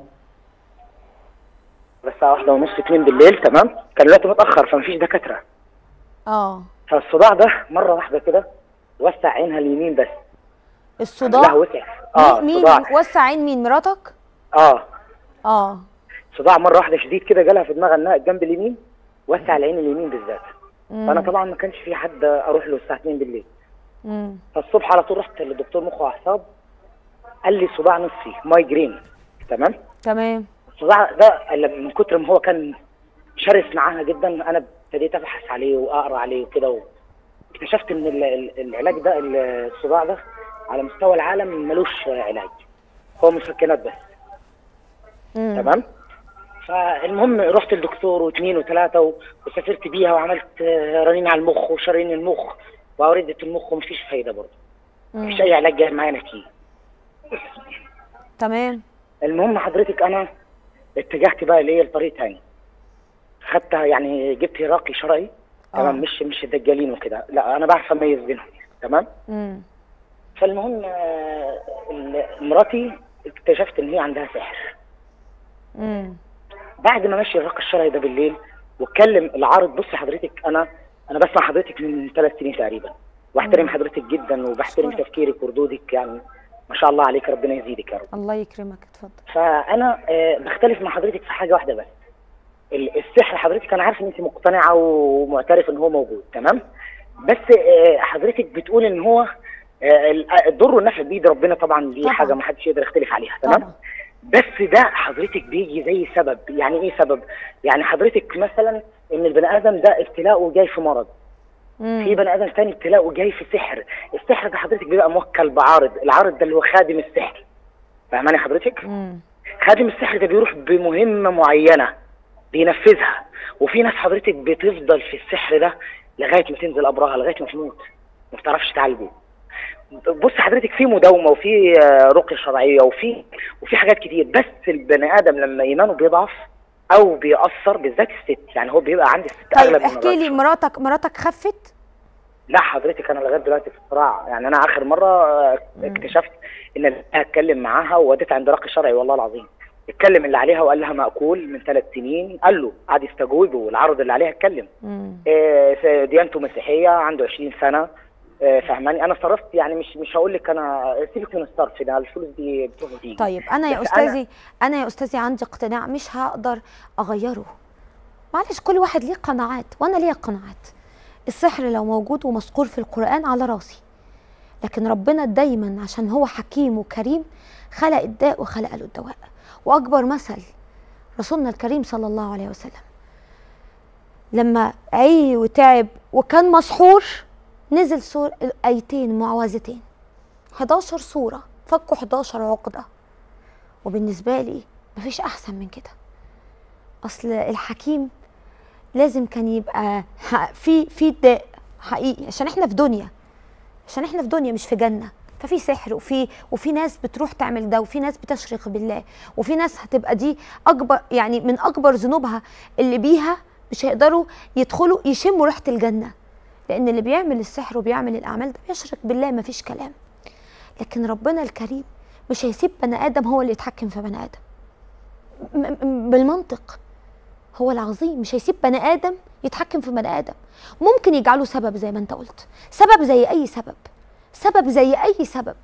بس الساعه واحدة ونص اتنين بالليل تمام كان الوقت متاخر فمفيش دكاتره اه فالصداع ده مره واحده كده وسع عينها اليمين بس لها الصداع وسع اه مين صداع مين وسع عين مين مراتك اه اه صداع مره واحده شديد كده جالها في دماغها انها الجنب اليمين وسع العين اليمين بالذات مم. فانا طبعا ما كانش في حد اروح له الساعه 2 بالليل مم. فالصبح على طول رحت للدكتور مخ واعصاب قال لي صداع نصفي مايجرين تمام تمام الصداع ده اللي من كتر ما هو كان شرس معاها جدا انا ابتديت ابحث عليه واقرا عليه وكده واكتشفت ان ال- ال- العلاج ده الصداع ده على مستوى العالم ملوش علاج هو مسكنات بس مم. تمام ف فالمهم رحت للدكتور واثنين وثلاثه و- وسافرت بيها وعملت آه، رنين على المخ وشرايين المخ واوردة المخ ومفيش فايده برضه مفيش اي علاج جايب معايا نتيجه تمام المهم حضرتك انا اتجهت بقى ليه لطريق تاني خدتها يعني جبت راقي شرعي تمام مش مش الدجالين وكده لا انا بعرف اميز بينهم تمام امم فالمهم آه، ال- مراتي اكتشفت ان هي عندها سحر امم بعد ما مشي الراقي الشرعي ده بالليل واتكلم العارض بص حضرتك انا انا بسمع حضرتك من ثلاث سنين تقريبا واحترم حضرتك جدا وبحترم أشكرك. تفكيرك وردودك يعني ما شاء الله عليك ربنا يزيدك يا رب الله يكرمك اتفضل فانا آه، بختلف مع حضرتك في حاجه واحده بس ال- السحر حضرتك انا عارف ان انت مقتنعه ومعترف ان هو موجود تمام بس آه، حضرتك بتقول ان هو آه، ال- الضر والنفع بيد ربنا طبعا دي طبعاً. حاجه ما حدش يقدر يختلف عليها تمام طبعا بس ده حضرتك بيجي زي سبب يعني ايه سبب يعني حضرتك مثلا ان البني ادم ده ابتلاؤه جاي في مرض في امم بني ادم تاني ابتلاؤه جاي في سحر السحر ده حضرتك بيبقى موكل بعارض العارض ده اللي هو خادم السحر فاهماني حضرتك امم خادم السحر ده بيروح بمهمه معينه بينفذها وفي ناس حضرتك بتفضل في السحر ده لغايه ما تنزل ابراها لغايه ما تموت ما بتعرفش تعالجه بص حضرتك في مداومه وفي آه، رقيه شرعيه وفي وفي حاجات كتير بس البني ادم لما ايمانه بيضعف او بيأثر بالذات الست يعني هو بيبقى عند الست طيب اغلب احكي لي المرات. مراتك مراتك خفت لا حضرتك انا لغايه دلوقتي في صراع يعني انا اخر مره آه، اكتشفت ان انا اتكلم معاها ووديت عند راقي شرعي والله العظيم اتكلم اللي عليها وقال لها مأكول من ثلاث سنين قال له قعد يستجوبه والعرض اللي عليها اتكلم امم آه، ديانته مسيحيه عنده 20 سنه آه، فهماني انا صرفت يعني مش مش هقول لك انا سيبك من الصرف ده الفلوس دي بتروح وتيجي طيب انا يا بس أنا- استاذي انا يا استاذي عندي اقتناع مش هقدر اغيره معلش كل واحد ليه قناعات وانا ليا قناعات السحر لو موجود ومذكور في القران على راسي لكن ربنا دايما عشان هو حكيم وكريم خلق الداء وخلق له الدواء واكبر مثل رسولنا الكريم صلى الله عليه وسلم لما عي وتعب وكان مسحور نزل سور الايتين معوذتين 11 سوره فكوا 11 عقده وبالنسبه لي مفيش احسن من كده اصل الحكيم لازم كان يبقى ح- في في داء حقيقي عشان احنا في دنيا عشان احنا في دنيا مش في جنه ففي سحر وفي وفي ناس بتروح تعمل ده وفي ناس بتشرك بالله وفي ناس هتبقى دي اكبر يعني من اكبر ذنوبها اللي بيها مش هيقدروا يدخلوا يشموا ريحه الجنه لان اللي بيعمل السحر وبيعمل الاعمال ده بيشرك بالله مفيش كلام لكن ربنا الكريم مش هيسيب بني ادم هو اللي يتحكم في بني ادم م- م- بالمنطق هو العظيم مش هيسيب بني ادم يتحكم في بني ادم ممكن يجعله سبب زي ما انت قلت سبب زي اي سبب سبب زي اي سبب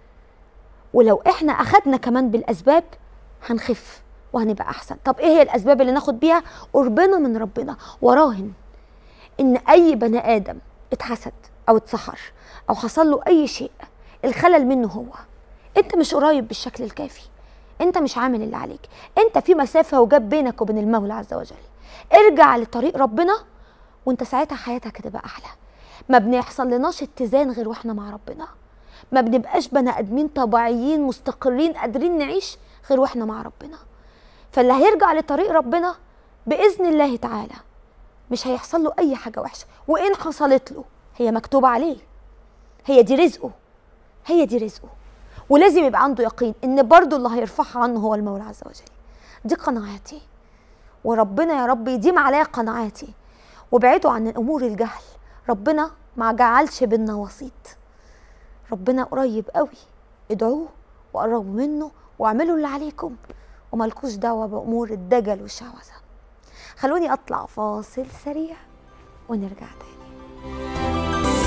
ولو احنا اخدنا كمان بالاسباب هنخف وهنبقى احسن طب ايه هي الاسباب اللي ناخد بيها قربنا من ربنا وراهن ان اي بني ادم اتحسد او اتسحر او حصل له اي شيء الخلل منه هو انت مش قريب بالشكل الكافي انت مش عامل اللي عليك انت في مسافه وجاب بينك وبين المولى عز وجل ارجع لطريق ربنا وانت ساعتها حياتك هتبقى احلى ما بنحصل لناش اتزان غير واحنا مع ربنا ما بنبقاش بني ادمين طبيعيين مستقرين قادرين نعيش غير واحنا مع ربنا فاللي هيرجع لطريق ربنا باذن الله تعالى مش هيحصل له اي حاجه وحشه وان حصلت له هي مكتوبه عليه هي دي رزقه هي دي رزقه ولازم يبقى عنده يقين ان برضه اللي هيرفعها عنه هو المولى عز وجل دي قناعاتي وربنا يا رب يديم عليا قناعاتي وابعدوا عن امور الجهل ربنا ما جعلش بينا وسيط ربنا قريب قوي ادعوه وقربوا منه واعملوا اللي عليكم وملكوش دعوه بامور الدجل والشعوذه خلوني اطلع فاصل سريع ونرجع تاني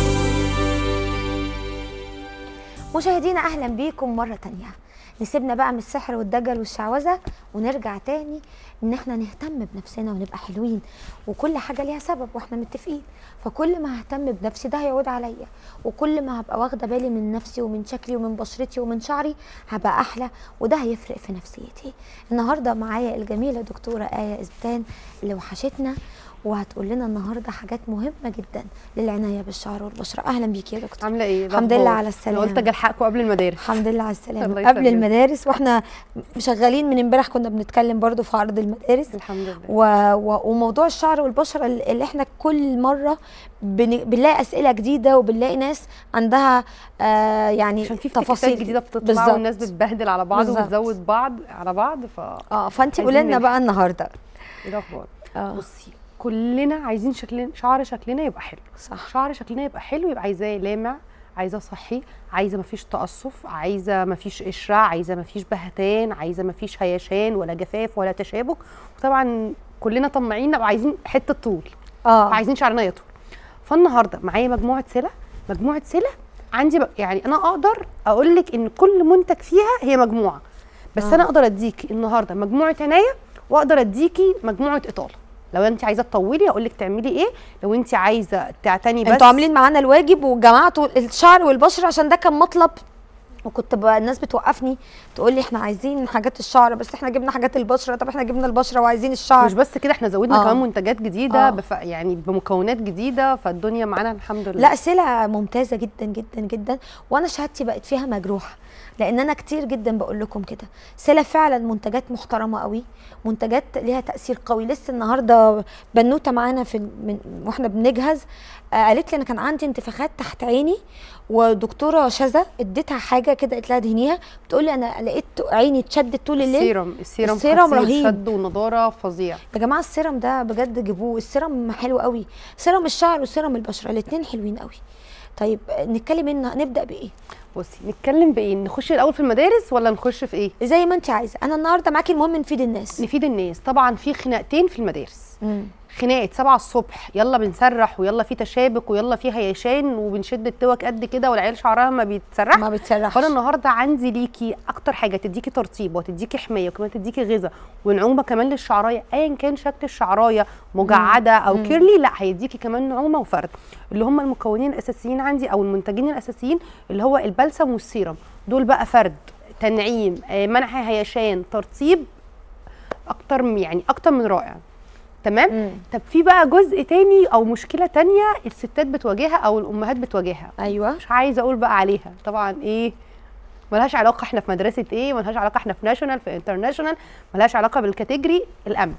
مشاهدينا اهلا بيكم مره تانية نسيبنا بقى من السحر والدجل والشعوذه ونرجع تاني ان احنا نهتم بنفسنا ونبقى حلوين وكل حاجه ليها سبب واحنا متفقين فكل ما اهتم بنفسي ده هيعود عليا وكل ما هبقى واخده بالي من نفسي ومن شكلي ومن بشرتي ومن شعري هبقى احلى وده هيفرق في نفسيتي النهارده معايا الجميله دكتوره ايه اسبتان اللي وحشتنا وهتقول لنا النهارده حاجات مهمه جدا للعنايه بالشعر والبشره اهلا بيكي يا دكتور عامله ايه الحمد الأخبار؟ لله على انا السلامه قلت اجي الحقكم قبل المدارس الحمد لله على السلامه الله قبل يسلمك. المدارس واحنا شغالين من امبارح كنا بنتكلم برضو في عرض المدارس الحمد لله و... و... وموضوع الشعر والبشره اللي احنا كل مره بن... بنلاقي اسئله جديده وبنلاقي ناس عندها آه يعني عشان في تفاصيل تفاصيل جديده بتطلع بالظبط. والناس بتبهدل على بعض بالظبط. وبتزود بعض على بعض ف اه فانت عايزين قولي لنا نلحق. بقى النهارده ايه الاخبار اه بصي كلنا عايزين شكلنا شعر شكلنا يبقى حلو صح شعر شكلنا يبقى حلو يبقى عايزاه لامع عايزاه صحي عايزه مفيش تقصف عايزه مفيش قشره عايزه مفيش بهتان عايزه مفيش هيشان ولا جفاف ولا تشابك وطبعا كلنا طماعين نبقى عايزين حته طول اه عايزين شعرنا يطول فالنهارده معايا مجموعه سلة مجموعه سلة عندي ب... يعني انا اقدر اقول لك ان كل منتج فيها هي مجموعه بس آه. انا اقدر اديكي النهارده مجموعه عنايه واقدر اديكي مجموعه اطاله لو انت عايزه تطولي اقول لك تعملي ايه لو انت عايزه تعتني بس انتوا عاملين معانا الواجب وجمعتوا الشعر والبشره عشان ده كان مطلب وكنت بقى الناس بتوقفني تقول لي احنا عايزين حاجات الشعر بس احنا جبنا حاجات البشره طب احنا جبنا البشره وعايزين الشعر مش بس كده احنا زودنا آه. آه. كمان منتجات جديده آه. بف... يعني بمكونات جديده فالدنيا معانا الحمد لله لا سلع ممتازه جدا جدا جدا وانا شهادتي بقت فيها مجروحه لان انا كتير جدا بقول لكم كده سلع فعلا منتجات محترمه قوي منتجات ليها تاثير قوي لسه النهارده بنوته معانا في ال- من واحنا بنجهز آه قالت لي انا كان عندي انتفاخات تحت عيني ودكتوره شذا اديتها حاجه كده قالت لها دهنيها بتقول لي انا لقيت عيني اتشدت طول الليل السيرم السيرم السيرم خطير، رهيب. شد ونضاره فظيع يا جماعه السيرم ده بجد جيبوه السيرم حلو قوي سيرم الشعر وسيرم البشره الاثنين حلوين قوي طيب نتكلم ان نبدا بايه بصي نتكلم بايه نخش الاول في المدارس ولا نخش في ايه زي ما انت عايزه انا النهارده معاكي المهم نفيد الناس نفيد الناس طبعا في خناقتين في المدارس مم. خناقه 7 الصبح يلا بنسرح ويلا في تشابك ويلا في هيشان وبنشد التوك قد كده والعيال شعرها ما بيتسرح ما بتسرحش فانا النهارده عندي ليكي اكتر حاجه تديكي ترطيب وتديكي حمايه وكمان تديكي غذاء ونعومه كمان للشعرايه ايا كان شكل الشعرايه مجعده او مم. كيرلي لا هيديكي كمان نعومه وفرد اللي هم المكونين الاساسيين عندي او المنتجين الاساسيين اللي هو البلسم والسيرم دول بقى فرد تنعيم آه، منع هيشان ترطيب اكتر م- يعني اكتر من رائع تمام مم. طب في بقى جزء تاني او مشكله تانية الستات بتواجهها او الامهات بتواجهها ايوه مش عايزه اقول بقى عليها طبعا ايه ملهاش علاقه احنا في مدرسه ايه ملهاش علاقه احنا في ناشونال في انترناشونال ملهاش علاقه بالكاتيجوري الامل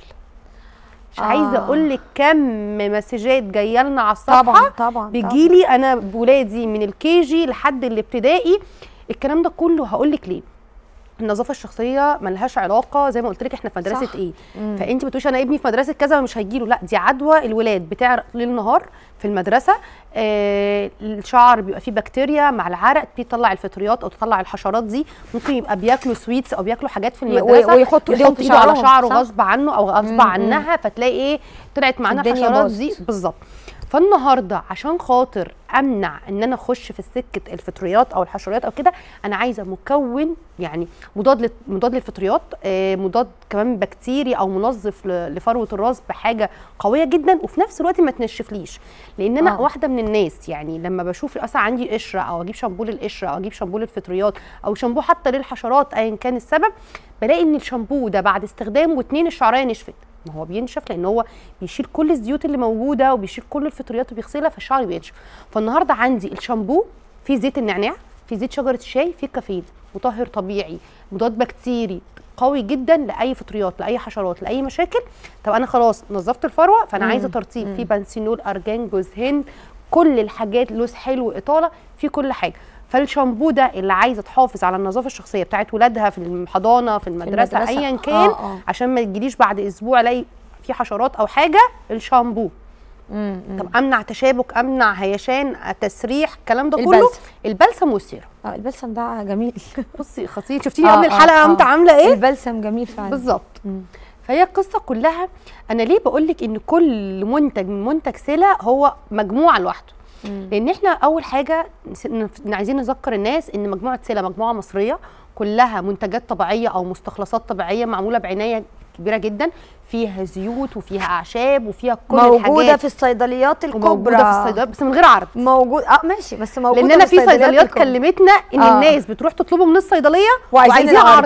مش آه. آه. عايزه اقول لك كم مسجات جايه لنا على الصفحه طبعا طبعا بيجي لي انا بولادي من الكي جي لحد الابتدائي الكلام ده كله هقول لك ليه النظافه الشخصيه ملهاش علاقه زي ما قلت لك احنا في مدرسه صح. ايه مم. فانت بتقوليش انا ابني في مدرسه كذا مش هيجيله لا دي عدوى الولاد بتعرق ليل نهار في المدرسه آه الشعر بيبقى فيه بكتيريا مع العرق بتطلع الفطريات او تطلع الحشرات دي ممكن يبقى بياكلوا سويتس او بياكلوا حاجات في و- المدرسه ويحطوا ايديهم في يحط ايده على شعرهم، شعره صح؟ غصب عنه او غصب مم. عنها فتلاقي ايه طلعت معانا الدنيا الحشرات باظت. دي بالظبط فالنهارده عشان خاطر امنع ان انا اخش في سكه الفطريات او الحشرات او كده انا عايزه مكون يعني مضاد لل- مضاد للفطريات آه، مضاد كمان بكتيري او منظف ل- لفروه الراس بحاجه قويه جدا وفي نفس الوقت ما تنشفليش لان انا آه. أوه. واحده من الناس يعني لما بشوف اصلا عندي قشره او اجيب شامبو للقشره او اجيب شامبو للفطريات او شامبو حتى للحشرات ايا كان السبب بلاقي ان الشامبو ده بعد استخدامه واتنين الشعريه نشفت ما هو بينشف لان هو بيشيل كل الزيوت اللي موجوده وبيشيل كل الفطريات وبيغسلها فالشعر بينشف فالنهارده عندي الشامبو فيه زيت النعناع فيه زيت شجره الشاي فيه كافيين مطهر طبيعي مضاد بكتيري قوي جدا لاي فطريات لاي حشرات لاي مشاكل طب انا خلاص نظفت الفروه فانا مم. عايزه ترطيب فيه بنسينول ارجان جوز هند كل الحاجات لوز حلو اطاله في كل حاجه فالشامبو ده اللي عايزه تحافظ على النظافه الشخصيه بتاعت ولادها في الحضانه في المدرسه, المدرسة. ايا كان آه، آه. عشان ما تجيليش بعد اسبوع الاقي في حشرات او حاجه الشامبو مم. مم. طب امنع تشابك امنع هيشان تسريح الكلام ده كله البلسم. البلسم والسيرم اه البلسم ده جميل بصي خطير شفتيني آه، قبل آه، الحلقه آه. قمت عامله ايه البلسم جميل فعلا بالظبط مم. فهي القصه كلها انا ليه بقول لك ان كل منتج من منتج سلة هو مجموعه لوحده مم. لان احنا اول حاجه نس- نف- عايزين نذكر الناس ان مجموعه سلة مجموعه مصريه كلها منتجات طبيعيه او مستخلصات طبيعيه معموله بعنايه كبيره جدا فيها زيوت وفيها اعشاب وفيها كل موجوده الحاجات في الصيدليات الكبرى وموجوده في الصيدليات بس من غير عرض موجود اه ماشي بس موجوده لان انا في الصيدليات صيدليات الكبرى. كلمتنا ان آه. الناس بتروح تطلبه من الصيدليه وعايزين وعايزين العرض. عرض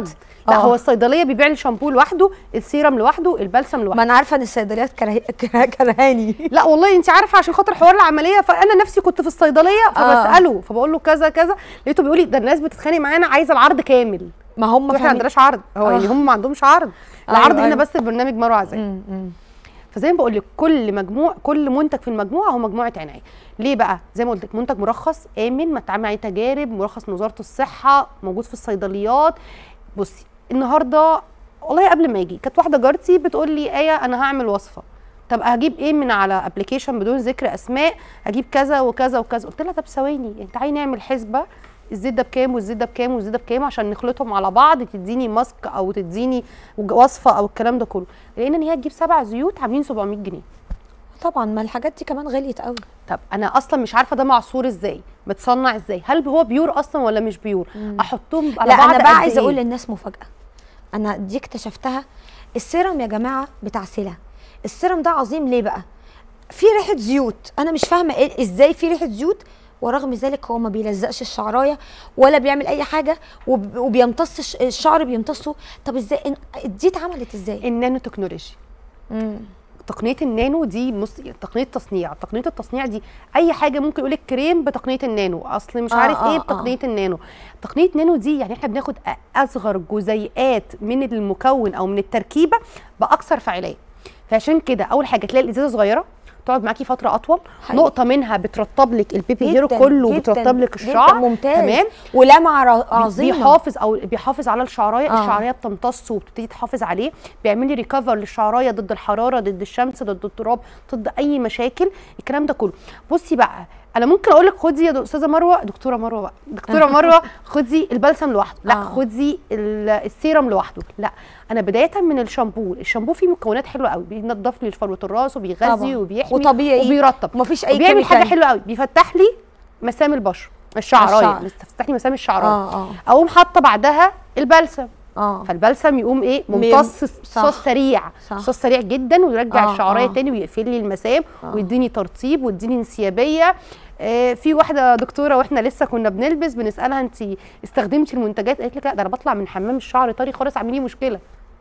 لا آه. هو الصيدليه بيبيع لي شامبو لوحده السيرم لوحده البلسم لوحده ما انا عارفه ان الصيدليات كره... كره... كرهاني لا والله انت عارفه عشان خاطر حوار العمليه فانا نفسي كنت في الصيدليه فبساله فبقول له كذا كذا لقيته بيقول لي ده الناس بتتخانق معانا عايزه العرض كامل ما هم احنا ما فاهمين عندناش عرض هو يعني آه. هم ما عندهمش عرض أيوة، العرض هنا أيوة. بس البرنامج مروه عزام مم، مم. فزي ما بقول لك كل مجموع كل منتج في المجموعه هو مجموعه عنايه ليه بقى زي ما قلت لك منتج مرخص امن ما تعمل عليه تجارب مرخص من وزاره الصحه موجود في الصيدليات بصي النهارده والله قبل ما اجي كانت واحده جارتي بتقول لي ايه انا هعمل وصفه طب هجيب ايه من على ابلكيشن بدون ذكر اسماء اجيب كذا وكذا وكذا قلت لها طب ثواني يعني تعالي نعمل حسبه الزيت ده بكام والزيت ده بكام والزيت ده بكام عشان نخلطهم على بعض تديني ماسك او تديني وج- وصفه او الكلام ده كله لقينا ان هي تجيب سبع زيوت عاملين 700 جنيه طبعا ما الحاجات دي كمان غليت قوي طب انا اصلا مش عارفه ده معصور ازاي متصنع ازاي هل هو بيور اصلا ولا مش بيور احطهم على لا بعض انا بقى قد عايزه إيه؟ اقول للناس مفاجاه انا دي اكتشفتها السيرم يا جماعه بتاع سلا السيرم ده عظيم ليه بقى في ريحه زيوت انا مش فاهمه إيه ازاي في ريحه زيوت ورغم ذلك هو ما بيلزقش الشعرايه ولا بيعمل اي حاجه وب- وبيمتص الش- الشعر بيمتصه طب ازاي إن- دي اتعملت ازاي النانو تكنولوجي مم. تقنيه النانو دي مص... تقنيه تصنيع تقنيه التصنيع دي اي حاجه ممكن يقول لك كريم بتقنيه النانو اصل مش آه، عارف آه، ايه آه. بتقنيه النانو تقنيه نانو دي يعني احنا بناخد أ- اصغر جزيئات من المكون او من التركيبه باكثر فعاليه فعشان كده اول حاجه تلاقي الازازه صغيره تقعد معاكي فتره اطول حقيقي. نقطه منها بترطب لك البيبي هيرو جداً، كله جداً، بترطب لك جداً، الشعر ممتاز تمام ولمعه ر- عظيمه بيحافظ او بيحافظ على الشعرايه آه. آه. الشعرايه بتمتص وبتبتدي تحافظ عليه بيعمل لي ريكفر للشعرايه ضد الحراره ضد الشمس ضد التراب ضد اي مشاكل الكلام ده كله بصي بقى انا ممكن اقول لك خدي يا دو- استاذه مروه دكتوره مروه بقى دكتوره مروه خدي البلسم لوحده لا آه. آه. خدي ال- السيرم لوحده لا انا بدايه من الشامبو الشامبو فيه مكونات حلوه قوي بينضف لي فروه الراس وبيغذي طبعاً. وبيحمي وطبيعي. وبيرطب ومفيش اي وبيعمل حاجه كيميكال. حلوه قوي بيفتح لي مسام البشره الشعرايه الشعر. بيفتح لي مسام الشعرايه اه اه اقوم حاطه بعدها البلسم اه فالبلسم يقوم ايه بيم- ممتص صح. صوص سريع صح. صوص سريع جدا ويرجع آه، الشعرايه آه. تاني ويقفل لي المسام آه. ويديني ترطيب ويديني انسيابيه آه في واحده دكتوره واحنا لسه كنا بنلبس بنسالها انت استخدمتي المنتجات قالت لك لا ده انا بطلع من حمام الشعر طري خالص عامل لي مشكله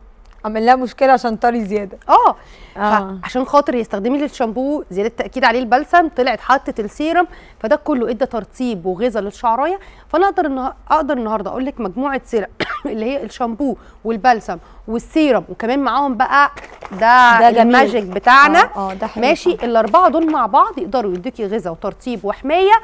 عمل لها مشكله عشان طري زياده اه آه. عشان خاطر يستخدمي لي الشامبو زياده تاكيد عليه البلسم طلعت حطت السيرم فده كله ادى ترطيب وغذاء للشعرايه فانا اقدر النها... اقدر النهارده اقول لك مجموعه سيرم اللي هي الشامبو والبلسم والسيرم وكمان معاهم بقى ده, ده جميل. الماجيك بتاعنا اه اه ده حلو ماشي طبعاً. الاربعه دول مع بعض يقدروا يديكي غذاء وترطيب وحمايه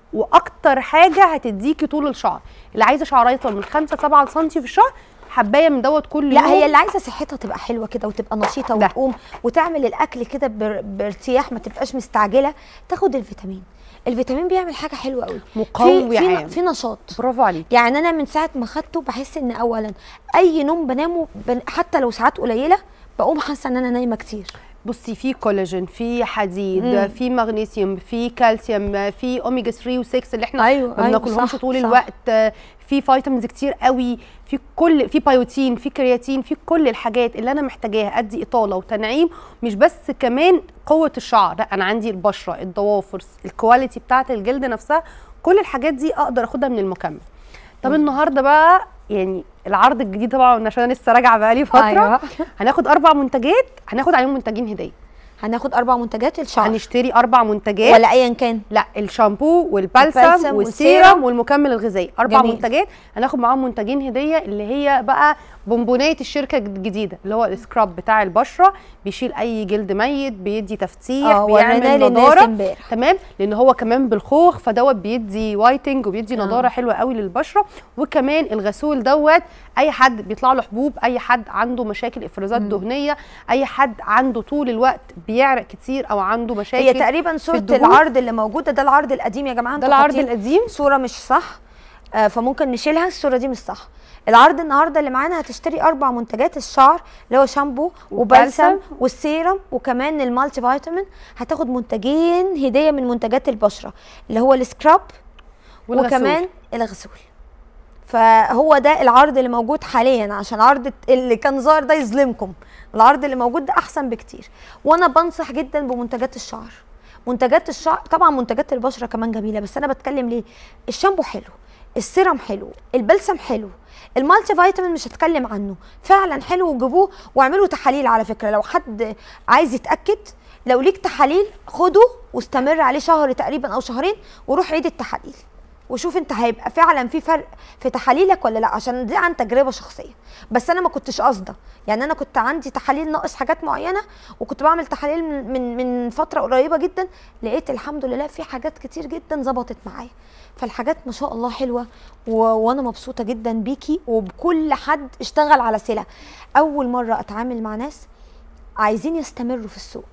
واكتر حاجه هتديكي طول الشعر اللي عايزه شعرها يطول من 5 7 سم في الشهر حبايه من دوت كل يوم لا هي اللي عايزه صحتها تبقى حلوه كده وتبقى نشيطه ده. وتقوم وتعمل الاكل كده بار- بارتياح ما تبقاش مستعجله تاخد الفيتامين الفيتامين بيعمل حاجه حلوه قوي مقوي في عام في نشاط برافو عليك يعني انا من ساعه ما خدته بحس ان اولا اي نوم بنامه بن حتى لو ساعات قليله بقوم حاسه ان انا نايمه كتير بصي في كولاجين في حديد مم. في مغنيسيوم في كالسيوم في اوميجا 3 و6 اللي احنا أيوة، ما أيوة، بناكلهمش صح، طول صح. الوقت آه، في فيتامينز كتير قوي في كل في بايوتين في كرياتين في كل الحاجات اللي انا محتاجاها ادي اطاله وتنعيم مش بس كمان قوه الشعر لا انا عندي البشره الضوافر الكواليتي بتاعه الجلد نفسها كل الحاجات دي اقدر اخدها من المكمل طب النهارده بقى يعني العرض الجديد طبعا عشان انا لسه راجعه بقالي فتره أيوة. هناخد اربع منتجات هناخد عليهم منتجين هديه هناخد اربع منتجات الشعر هنشتري اربع منتجات ولا ايا كان لا الشامبو والبلسم البلسم والسيرم والسيرم والمكمل الغذائي اربع جميل. منتجات هناخد معاهم منتجين هديه اللي هي بقى بونبونيه الشركه الجديده اللي هو السكراب بتاع البشره بيشيل اي جلد ميت بيدي تفتيح اه وريناه بيعمل للناس نضاره امبارح تمام لان هو كمان بالخوخ فدوت بيدي وايتنج وبيدي آه. نضاره حلوه قوي للبشره وكمان الغسول دوت اي حد بيطلع له حبوب اي حد عنده مشاكل افرازات دهنيه اي حد عنده طول الوقت بيعرق كتير او عنده مشاكل هي تقريبا صوره الدهون. العرض اللي موجوده ده العرض القديم يا جماعه ده انتوا العرض حاطين القديم صوره مش صح آه فممكن نشيلها الصوره دي مش صح العرض النهارده اللي معانا هتشتري اربع منتجات الشعر اللي هو شامبو وبلسم وبلسم. والسيرم وكمان المالتي فيتامين هتاخد منتجين هديه من منتجات البشره اللي هو السكراب والغسول. وكمان الغسول فهو ده العرض اللي موجود حاليا عشان عرض اللي كان ظاهر ده يظلمكم العرض اللي موجود ده احسن بكتير وانا بنصح جدا بمنتجات الشعر منتجات الشعر طبعا منتجات البشره كمان جميله بس انا بتكلم ليه الشامبو حلو السيرم حلو البلسم حلو المالتي فيتامين مش هتكلم عنه فعلا حلو وجيبوه واعملوا تحاليل على فكره لو حد عايز يتاكد لو ليك تحاليل خده واستمر عليه شهر تقريبا او شهرين وروح عيد التحاليل وشوف انت هيبقى فعلا في فرق في تحاليلك ولا لا عشان دي عن تجربه شخصيه بس انا ما كنتش قاصده يعني انا كنت عندي تحاليل ناقص حاجات معينه وكنت بعمل تحاليل من من, من فتره قريبه جدا لقيت الحمد لله في حاجات كتير جدا ظبطت معايا فالحاجات ما شاء الله حلوه و... وانا مبسوطه جدا بيكي وبكل حد اشتغل على سلة اول مره اتعامل مع ناس عايزين يستمروا في السوق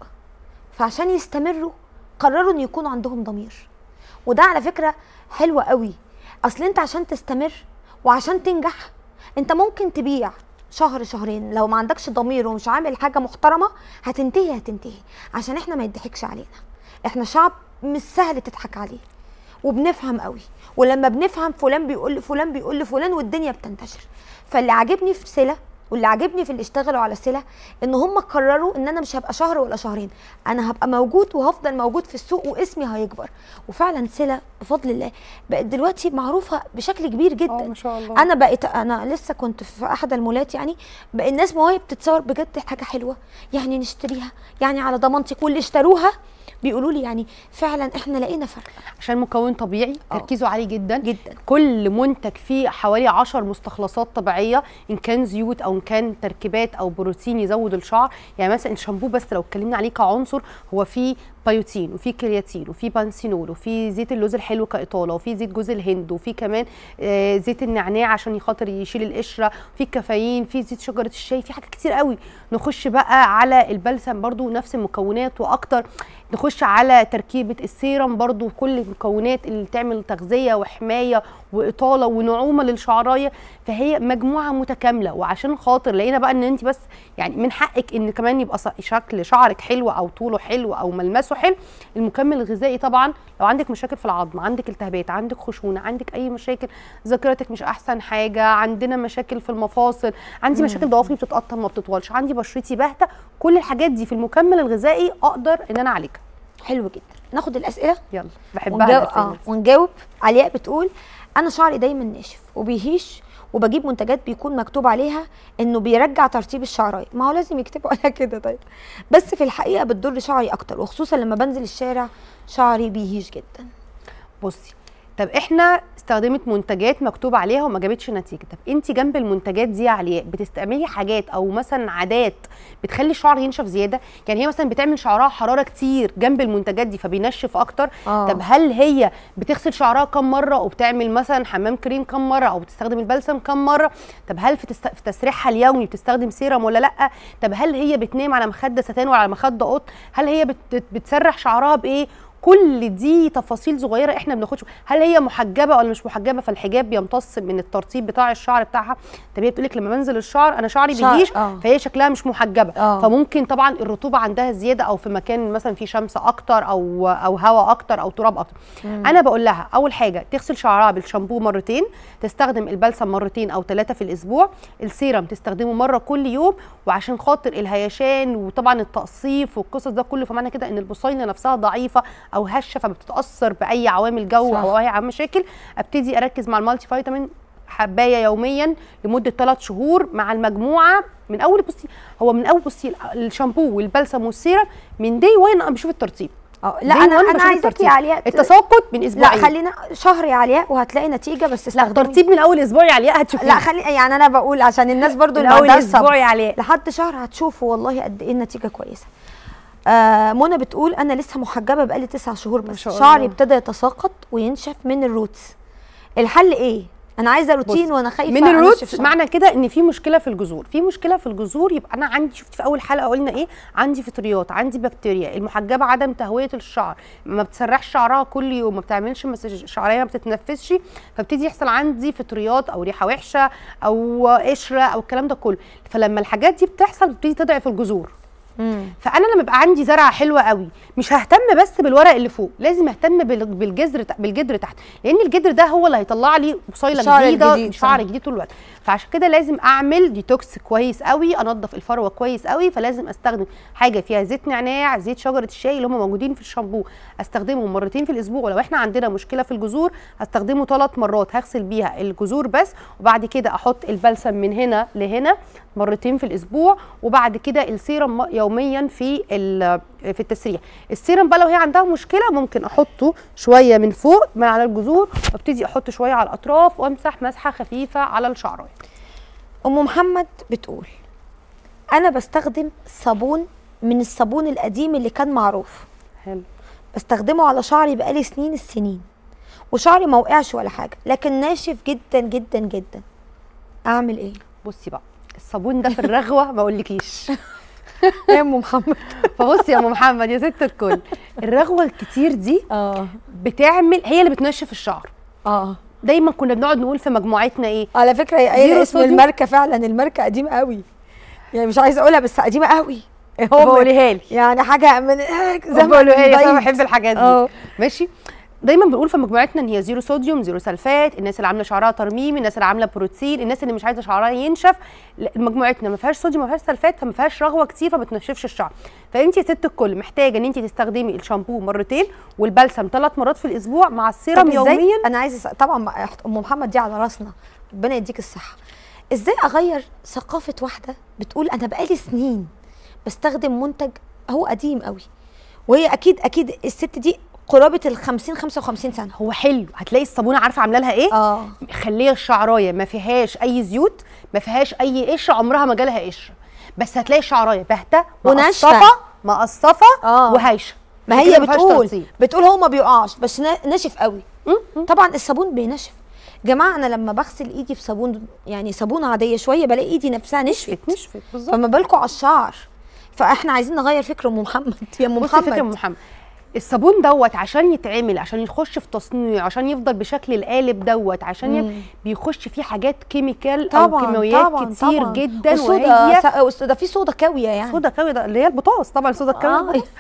فعشان يستمروا قرروا ان يكون عندهم ضمير وده على فكره حلوه قوي اصل انت عشان تستمر وعشان تنجح انت ممكن تبيع شهر شهرين لو ما عندكش ضمير ومش عامل حاجه محترمه هتنتهي هتنتهي عشان احنا ما يضحكش علينا احنا شعب مش سهل تضحك عليه وبنفهم قوي ولما بنفهم فلان بيقول لفلان بيقول لفلان والدنيا بتنتشر فاللي عاجبني في سله واللي عاجبني في اللي اشتغلوا على سله ان هم قرروا ان انا مش هبقى شهر ولا شهرين انا هبقى موجود وهفضل موجود في السوق واسمي هيكبر وفعلا سله بفضل الله بقت دلوقتي معروفه بشكل كبير جدا اه ما شاء الله انا بقيت انا لسه كنت في احد المولات يعني بقى الناس وهي بتتصور بجد حاجه حلوه يعني نشتريها يعني على ضمانتك واللي اشتروها بيقولوا لي يعني فعلا احنا لقينا فرق عشان مكون طبيعي اه. تركيزه عالي جدا جدا كل منتج فيه حوالي 10 مستخلصات طبيعيه ان كان زيوت او ان كان تركيبات او بروتين يزود الشعر يعني مثلا الشامبو بس لو اتكلمنا عليه كعنصر هو فيه بايوتين وفي كرياتين وفي بانسينول وفي زيت اللوز الحلو كاطاله وفي زيت جوز الهند وفي كمان آه زيت النعناع عشان خاطر يشيل القشره في كافيين في زيت شجره الشاي في حاجات كتير قوي نخش بقى على البلسم برضو نفس المكونات واكتر نخش على تركيبه السيرم برضو كل المكونات اللي تعمل تغذيه وحمايه واطاله ونعومه للشعرايه فهي مجموعه متكامله وعشان خاطر لقينا بقى ان انت بس يعني من حقك ان كمان يبقى ص- شكل شعرك حلو او طوله حلو او ملمسه حلو المكمل الغذائي طبعا لو عندك مشاكل في العظم عندك التهابات عندك خشونه عندك اي مشاكل ذاكرتك مش احسن حاجه عندنا مشاكل في المفاصل عندي مشاكل ضوافري بتتقطم ما بتطولش عندي بشرتي باهته كل الحاجات دي في المكمل الغذائي اقدر ان انا اعالجها حلو جدا ناخد الاسئله يلا بحبها ونجاوب الأسئلة اه دي. ونجاوب علياء بتقول انا شعري دايما ناشف وبيهيش وبجيب منتجات بيكون مكتوب عليها انه بيرجع ترطيب الشعرايه ما هو لازم يكتبوا عليها كده طيب بس في الحقيقه بتضر شعري اكتر وخصوصا لما بنزل الشارع شعري بيهيش جدا بصي طب احنا استخدمت منتجات مكتوب عليها وما جابتش نتيجه طب انت جنب المنتجات دي يا علياء بتستعملي حاجات او مثلا عادات بتخلي الشعر ينشف زياده يعني هي مثلا بتعمل شعرها حراره كتير جنب المنتجات دي فبينشف اكتر آه. طب هل هي بتغسل شعرها كم مره وبتعمل مثلا حمام كريم كم مره او بتستخدم البلسم كم مره طب هل في, تست... في تسريحها اليومي بتستخدم سيرم ولا لا طب هل هي بتنام على مخده ستان ولا على مخده قط هل هي بت... بتسرح شعرها بايه كل دي تفاصيل صغيره احنا بناخدش هل هي محجبه ولا مش محجبه فالحجاب بيمتص من الترطيب بتاع الشعر بتاعها طب هي بتقول لك لما بنزل الشعر انا شعري شعر- بيجيش آه. فهي شكلها مش محجبه آه. فممكن طبعا الرطوبه عندها زياده او في مكان مثلا فيه شمس اكتر او او هواء اكتر او تراب اكتر انا بقول لها اول حاجه تغسل شعرها بالشامبو مرتين تستخدم البلسم مرتين او ثلاثه في الاسبوع السيرم تستخدمه مره كل يوم وعشان خاطر الهيشان وطبعا التقصيف والقصص ده كله فمعنى كده ان البصيله نفسها ضعيفه او هشه فبتتاثر باي عوامل جو صح. او اي عوامل مشاكل ابتدي اركز مع المالتي فيتامين حبايه يوميا لمده ثلاث شهور مع المجموعه من اول بصي هو من اول بصي الشامبو والبلسم والسيرم من دي وين انا بشوف الترطيب اه لا day انا one انا بشوف عايزاكي الترطيب. يا علياء ت- التساقط من لا اسبوعين خلينا شهر يا علياء وهتلاقي نتيجه بس لا استخدمي ترطيب من اول اسبوع يا علياء هتشوفيه لا خلي يعني انا بقول عشان الناس برضو من اللي اول عندها الصبر اسبوع يا علياء لحد شهر هتشوفوا والله قد ايه النتيجه كويسه آه منى بتقول انا لسه محجبه بقالي تسع شهور بس شاء شعري الله. ابتدى يتساقط وينشف من الروتس الحل ايه انا عايزه روتين بصي، وانا خايفه من أنشف الروتس شعري. معنى كده ان في مشكله في الجذور في مشكله في الجذور يبقى انا عندي شفت في اول حلقه قلنا ايه عندي فطريات عندي بكتيريا المحجبه عدم تهويه الشعر ما بتسرحش شعرها كل يوم ما بتعملش مساج شعريه ما بتتنفسش فابتدي يحصل عندي فطريات او ريحه وحشه او قشره او الكلام ده كله فلما الحاجات دي بتحصل بتبتدي تضعف الجذور مم. فانا لما يبقى عندي زرعه حلوه قوي مش ههتم بس بالورق اللي فوق لازم اهتم بال- بالجذر بالجذر تحت لان الجذر ده هو اللي هيطلع لي بصيله الشعر جديده الجديد، شعر صح. جديد طول الوقت فعشان كده لازم اعمل ديتوكس كويس قوي انضف الفروه كويس قوي فلازم استخدم حاجه فيها زيت نعناع زيت شجره الشاي اللي هم موجودين في الشامبو استخدمهم مرتين في الاسبوع ولو احنا عندنا مشكله في الجذور هستخدمه ثلاث مرات هغسل بيها الجذور بس وبعد كده احط البلسم من هنا لهنا مرتين في الاسبوع وبعد كده السيرم م- يوميا في ال- في التسريح السيرم بقى لو هي عندها مشكله ممكن احطه شويه من فوق من على الجذور وابتدي احط شويه على الاطراف وامسح مسحه خفيفه على الشعرايه ام محمد بتقول انا بستخدم صابون من الصابون القديم اللي كان معروف حلو بستخدمه على شعري بقالي سنين السنين وشعري ما وقعش ولا حاجه لكن ناشف جدا جدا جدا اعمل ايه بصي بقى الصابون ده في الرغوه ما اقولكيش يا ام محمد فبصي يا ام محمد يا ست الكل الرغوه الكتير دي اه بتعمل هي اللي بتنشف الشعر اه دايما كنا بنقعد نقول في مجموعتنا ايه على فكره هي زيرو قايله اسم صوديوم؟ الماركه فعلا الماركه قديمه قوي يعني مش عايزه اقولها بس قديمه قوي هو بقوليها لي يعني حاجه من زمن بقولوا ايه انا بعيد. بحب الحاجات دي اه. ماشي دايما بنقول في مجموعتنا ان هي زيرو صوديوم زيرو سلفات الناس اللي عامله شعرها ترميم الناس اللي عامله بروتين الناس اللي مش عايزه شعرها ينشف لا، مجموعتنا ما فيهاش صوديوم ما فيهاش سلفات فما فيهاش رغوه كتير فما بتنشفش الشعر فانت يا ست الكل محتاجه ان انت تستخدمي الشامبو مرتين والبلسم ثلاث مرات في الاسبوع مع طب السيرم ازاي يوميا انا عايزه أس- طبعا ما- ام محمد دي على راسنا ربنا يديك الصحه ازاي اغير ثقافه واحده بتقول انا بقالي سنين بستخدم منتج هو قديم قوي وهي اكيد اكيد الست دي قرابه ال 50 55 سنه هو حلو هتلاقي الصابونه عارفه عامله لها ايه اه خليه الشعرايه ما فيهاش اي زيوت ما فيهاش اي قشره عمرها ما جالها قشره بس هتلاقي الشعرايه باهته وناشفة. مقصفه مقصفه آه. وهيشه ما عشان هي كده فيهاش بتقول ترطيب. بتقول هو ما بيقعش بس نا- ناشف قوي طبعا الصابون بينشف جماعه انا لما بغسل ايدي بصابون يعني صابونه عاديه شويه بلاقي ايدي نفسها نشفت نشفت بالظبط فما بالكم على الشعر فاحنا عايزين نغير فكر ام محمد يا ام بصي فكره محمد محمد الصابون دوت عشان يتعمل عشان يخش في تصنيع عشان يفضل بشكل القالب دوت عشان ي... مم. بيخش فيه حاجات كيميكال او طبعا كيماويات طبعا كتير طبعا. جدا والصودا وهي سا- والصودا- ده في صودا كاويه يعني صودا كاوي ده اللي هي البطاطس طبعا صودا كاوي آه. البطاطس.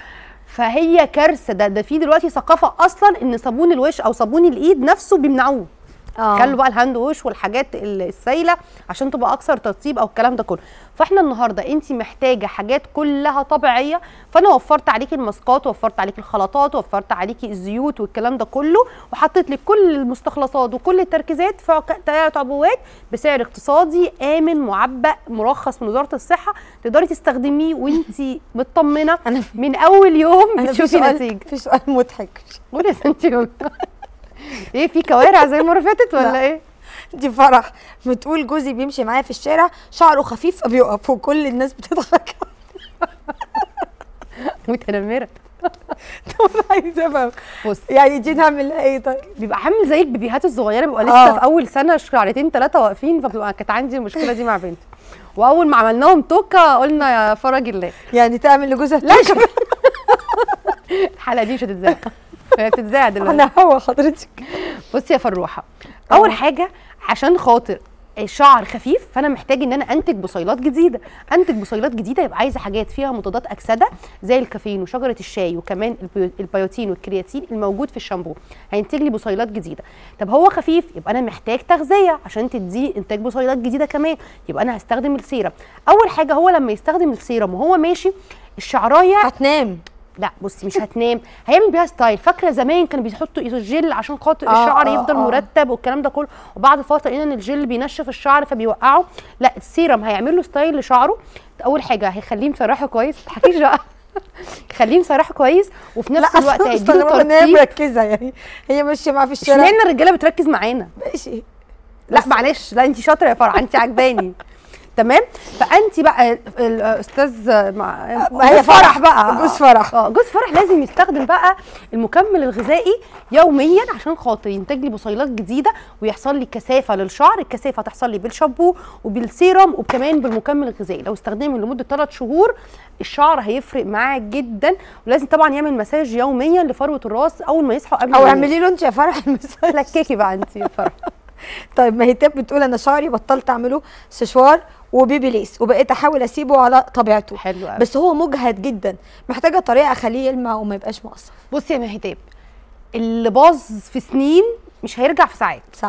فهي كارثه ده ده في دلوقتي ثقافه اصلا ان صابون الوش او صابون الايد نفسه بيمنعوه اه خلوا بقى الهاند ووش والحاجات ال- السايله عشان تبقى اكثر ترطيب او الكلام ده كله فاحنا النهارده انت محتاجه حاجات كلها طبيعيه فانا وفرت عليكي الماسكات وفرت عليكي الخلطات وفرت عليكي الزيوت والكلام ده كله وحطيت لك كل المستخلصات وكل التركيزات في عك- ثلاث عبوات بسعر اقتصادي امن معبأ مرخص من وزاره الصحه تقدري تستخدميه وانت مطمنه انا من اول يوم انا في بتشوفي سؤال نتيجه في سؤال مضحك قولي يا سنتي ايه في كوارع زي المره اللي فاتت ولا لا. ايه دي فرح بتقول جوزي بيمشي معايا في الشارع شعره خفيف فبيقف وكل الناس بتضحك متنمره طب أنا عايزه افهم بص يعني دي نعمل لها ايه طيب بيبقى عامل زي البيبيهات الصغيره بيبقى لسه آه. في اول سنه شعرتين ثلاثه واقفين فبتبقى كانت عندي المشكله دي مع بنتي واول ما عملناهم توكه قلنا يا فرج الله يعني تعمل لجوزها لا توكة؟ الحلقه دي مش هتتذاع هي بتتذاع دلوقتي انا هوا حضرتك بصي يا فروحه اول حاجه عشان خاطر الشعر خفيف فانا محتاج ان انا انتج بصيلات جديده انتج بصيلات جديده يبقى عايزه حاجات فيها مضادات اكسده زي الكافيين وشجره الشاي وكمان البيو- البيوتين والكرياتين الموجود في الشامبو هينتج لي بصيلات جديده طب هو خفيف يبقى انا محتاج تغذيه عشان تديه انتاج بصيلات جديده كمان يبقى انا هستخدم السيرم اول حاجه هو لما يستخدم السيرم وهو ماشي الشعرايه هتنام لا بصي مش هتنام هيعمل بيها ستايل فاكره زمان كانوا بيحطوا ايزوجيل عشان خاطر آه، الشعر آه، يفضل آه. مرتب والكلام ده كله وبعد فتره لقينا ان الجل بينشف الشعر فبيوقعه لا السيرم هيعمل له ستايل لشعره اول حاجه هيخليه مسرحه كويس ما تضحكيش بقى خليه مسرحه كويس وفي نفس الوقت أصلاً هيديله مستغربة ان هي ترطيب مركزه يعني هي ماشيه معاه في الشارع اشمعنى الرجاله بتركز معانا ماشي لا معلش لا انت شاطره يا فرح انت عجباني تمام فانت بقى الاستاذ مع ما هي جوز فرح بقى جوز فرح. اه جوز فرح لازم يستخدم بقى المكمل الغذائي يوميا عشان خاطر ينتج لي بصيلات جديده ويحصل لي كثافه للشعر الكثافه هتحصل لي بالشامبو وبالسيرم وكمان بالمكمل الغذائي لو استخدمه لمده 3 شهور الشعر هيفرق معاه جدا ولازم طبعا يعمل مساج يوميا لفروه الراس اول ما يصحى قبل او ما ينام. اعملي له انت يا فرح المساج لككي بقى انت يا فرح طيب ما هي تاب بتقول انا شعري بطلت اعمله سشوار وبيبي ليس وبقيت احاول اسيبه على طبيعته حلو قوي بس هو مجهد جدا محتاجه طريقه اخليه يلمع وما يبقاش مقصف بصي يا مهتاب اللي باظ في سنين مش هيرجع في ساعات صح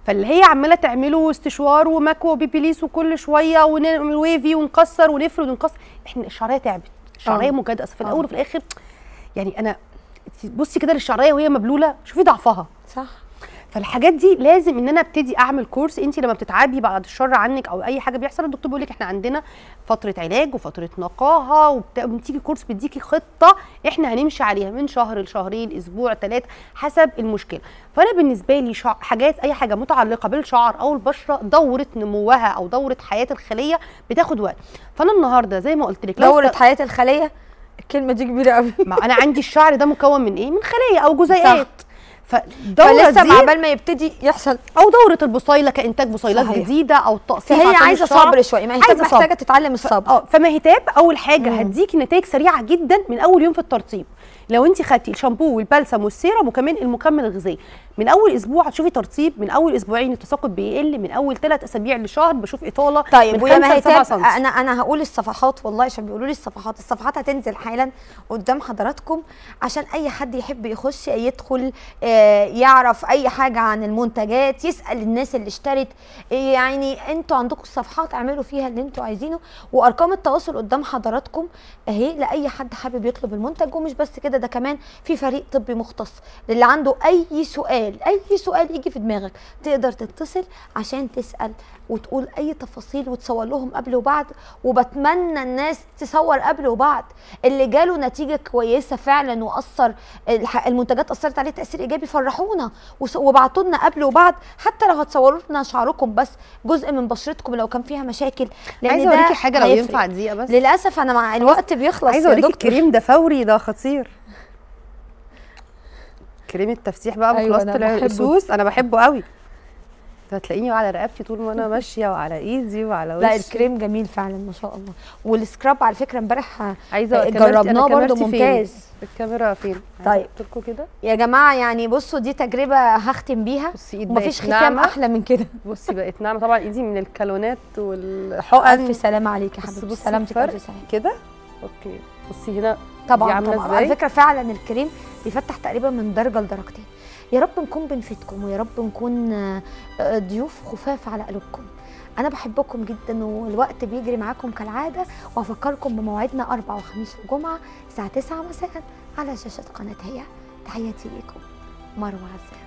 فاللي هي عماله تعمله استشوار ومكوى وبيبيليس وكل شويه ونعمل ويفي ونكسر ونفرد ونكسر احنا الشعريه تعبت الشعريه آه. مجهده في آه. الاول وفي الاخر يعني انا بصي كده للشعريه وهي مبلوله شوفي ضعفها صح فالحاجات دي لازم ان انا ابتدي اعمل كورس انت لما بتتعبي بعد الشر عنك او اي حاجه بيحصل الدكتور بيقول لك احنا عندنا فتره علاج وفتره نقاهه وبت- وبتيجي كورس بيديكي خطه احنا هنمشي عليها من شهر لشهرين اسبوع ثلاثه حسب المشكله فانا بالنسبه لي شع... حاجات اي حاجه متعلقه بالشعر او البشره دوره نموها او دوره حياه الخليه بتاخد وقت فانا النهارده زي ما قلت لك لو دوره است- حياه الخليه الكلمه دي كبيره قوي ما انا عندي الشعر ده مكون من ايه من خلايا او جزيئات فالدوره فلسه دي مع بال ما يبتدي يحصل او دوره البصيله كانتاج بصيلات صحيح. جديده او التقسيم فهي عشان عايزه الشعر. صبر شويه ما هي عايزة محتاجه صبر. تتعلم الصبر اه فمهتاب اول حاجه مم. هديكي نتائج سريعه جدا من اول يوم في الترطيب لو انت خدتي الشامبو والبلسم والسيرم وكمان المكمل الغذائي من اول اسبوع هتشوفي ترطيب من اول اسبوعين التساقط بيقل من اول ثلاث اسابيع لشهر بشوف اطاله طيب من ويا خمسة ما لسبعة هي سنتي. انا انا هقول الصفحات والله عشان بيقولوا لي الصفحات الصفحات هتنزل حالا قدام حضراتكم عشان اي حد يحب يخش يدخل آه، يعرف اي حاجه عن المنتجات يسال الناس اللي اشترت آه، يعني انتوا عندكم الصفحات اعملوا فيها اللي انتوا عايزينه وارقام التواصل قدام حضراتكم اهي لاي حد حابب يطلب المنتج ومش بس كده ده كمان في فريق طبي مختص للي عنده اي سؤال اي سؤال يجي في دماغك تقدر تتصل عشان تسال وتقول اي تفاصيل وتصور لهم قبل وبعد وبتمنى الناس تصور قبل وبعد اللي جاله نتيجه كويسه فعلا واثر الح- المنتجات اثرت عليه تاثير ايجابي فرحونا وس- وابعتوا لنا قبل وبعد حتى لو هتصوروا لنا شعركم بس جزء من بشرتكم لو كان فيها مشاكل لان عايزه ده اوريكي حاجه لو هيفرق. ينفع دقيقه بس للاسف انا مع الوقت بيخلص عايزه يا اوريكي دكتور. الكريم ده فوري ده خطير كريم التفتيح بقى أيوة، بخلاصه أنا بحبه. الاسوس انا بحبه قوي ده هتلاقيني على رقبتي طول ما انا ماشيه وعلى ايدي وعلى وشي لا الكريم جميل فعلا ما شاء الله والسكراب على فكره امبارح عايزه آه، كاميرتي- جربناه أنا برضو كاميرتي فين؟ ممتاز. الكاميرا فين طيب. عايزة أحط لكم كده يا جماعه يعني بصوا دي تجربه هختم بيها بصي ايد ومفيش بقت ختام ناعمة. احلى من كده بصي بقت ناعمه طبعا ايدي من الكالونات والحقن الف سلامه عليك يا بصي حبيبتي بصي سلامتك الفرق. الف سلامه كده اوكي بصي هنا دي طبعا عاملة طبعا إزاي؟ على فكره فعلا الكريم بيفتح تقريبا من درجه لدرجتين يا رب نكون بنفيدكم ويا رب نكون آه، آه، ضيوف خفاف على قلوبكم انا بحبكم جدا والوقت بيجري معاكم كالعاده وافكركم بموعدنا اربع وخميس وجمعه الساعه 9 مساء على شاشه قناه هي تحياتي ليكم مروه عزام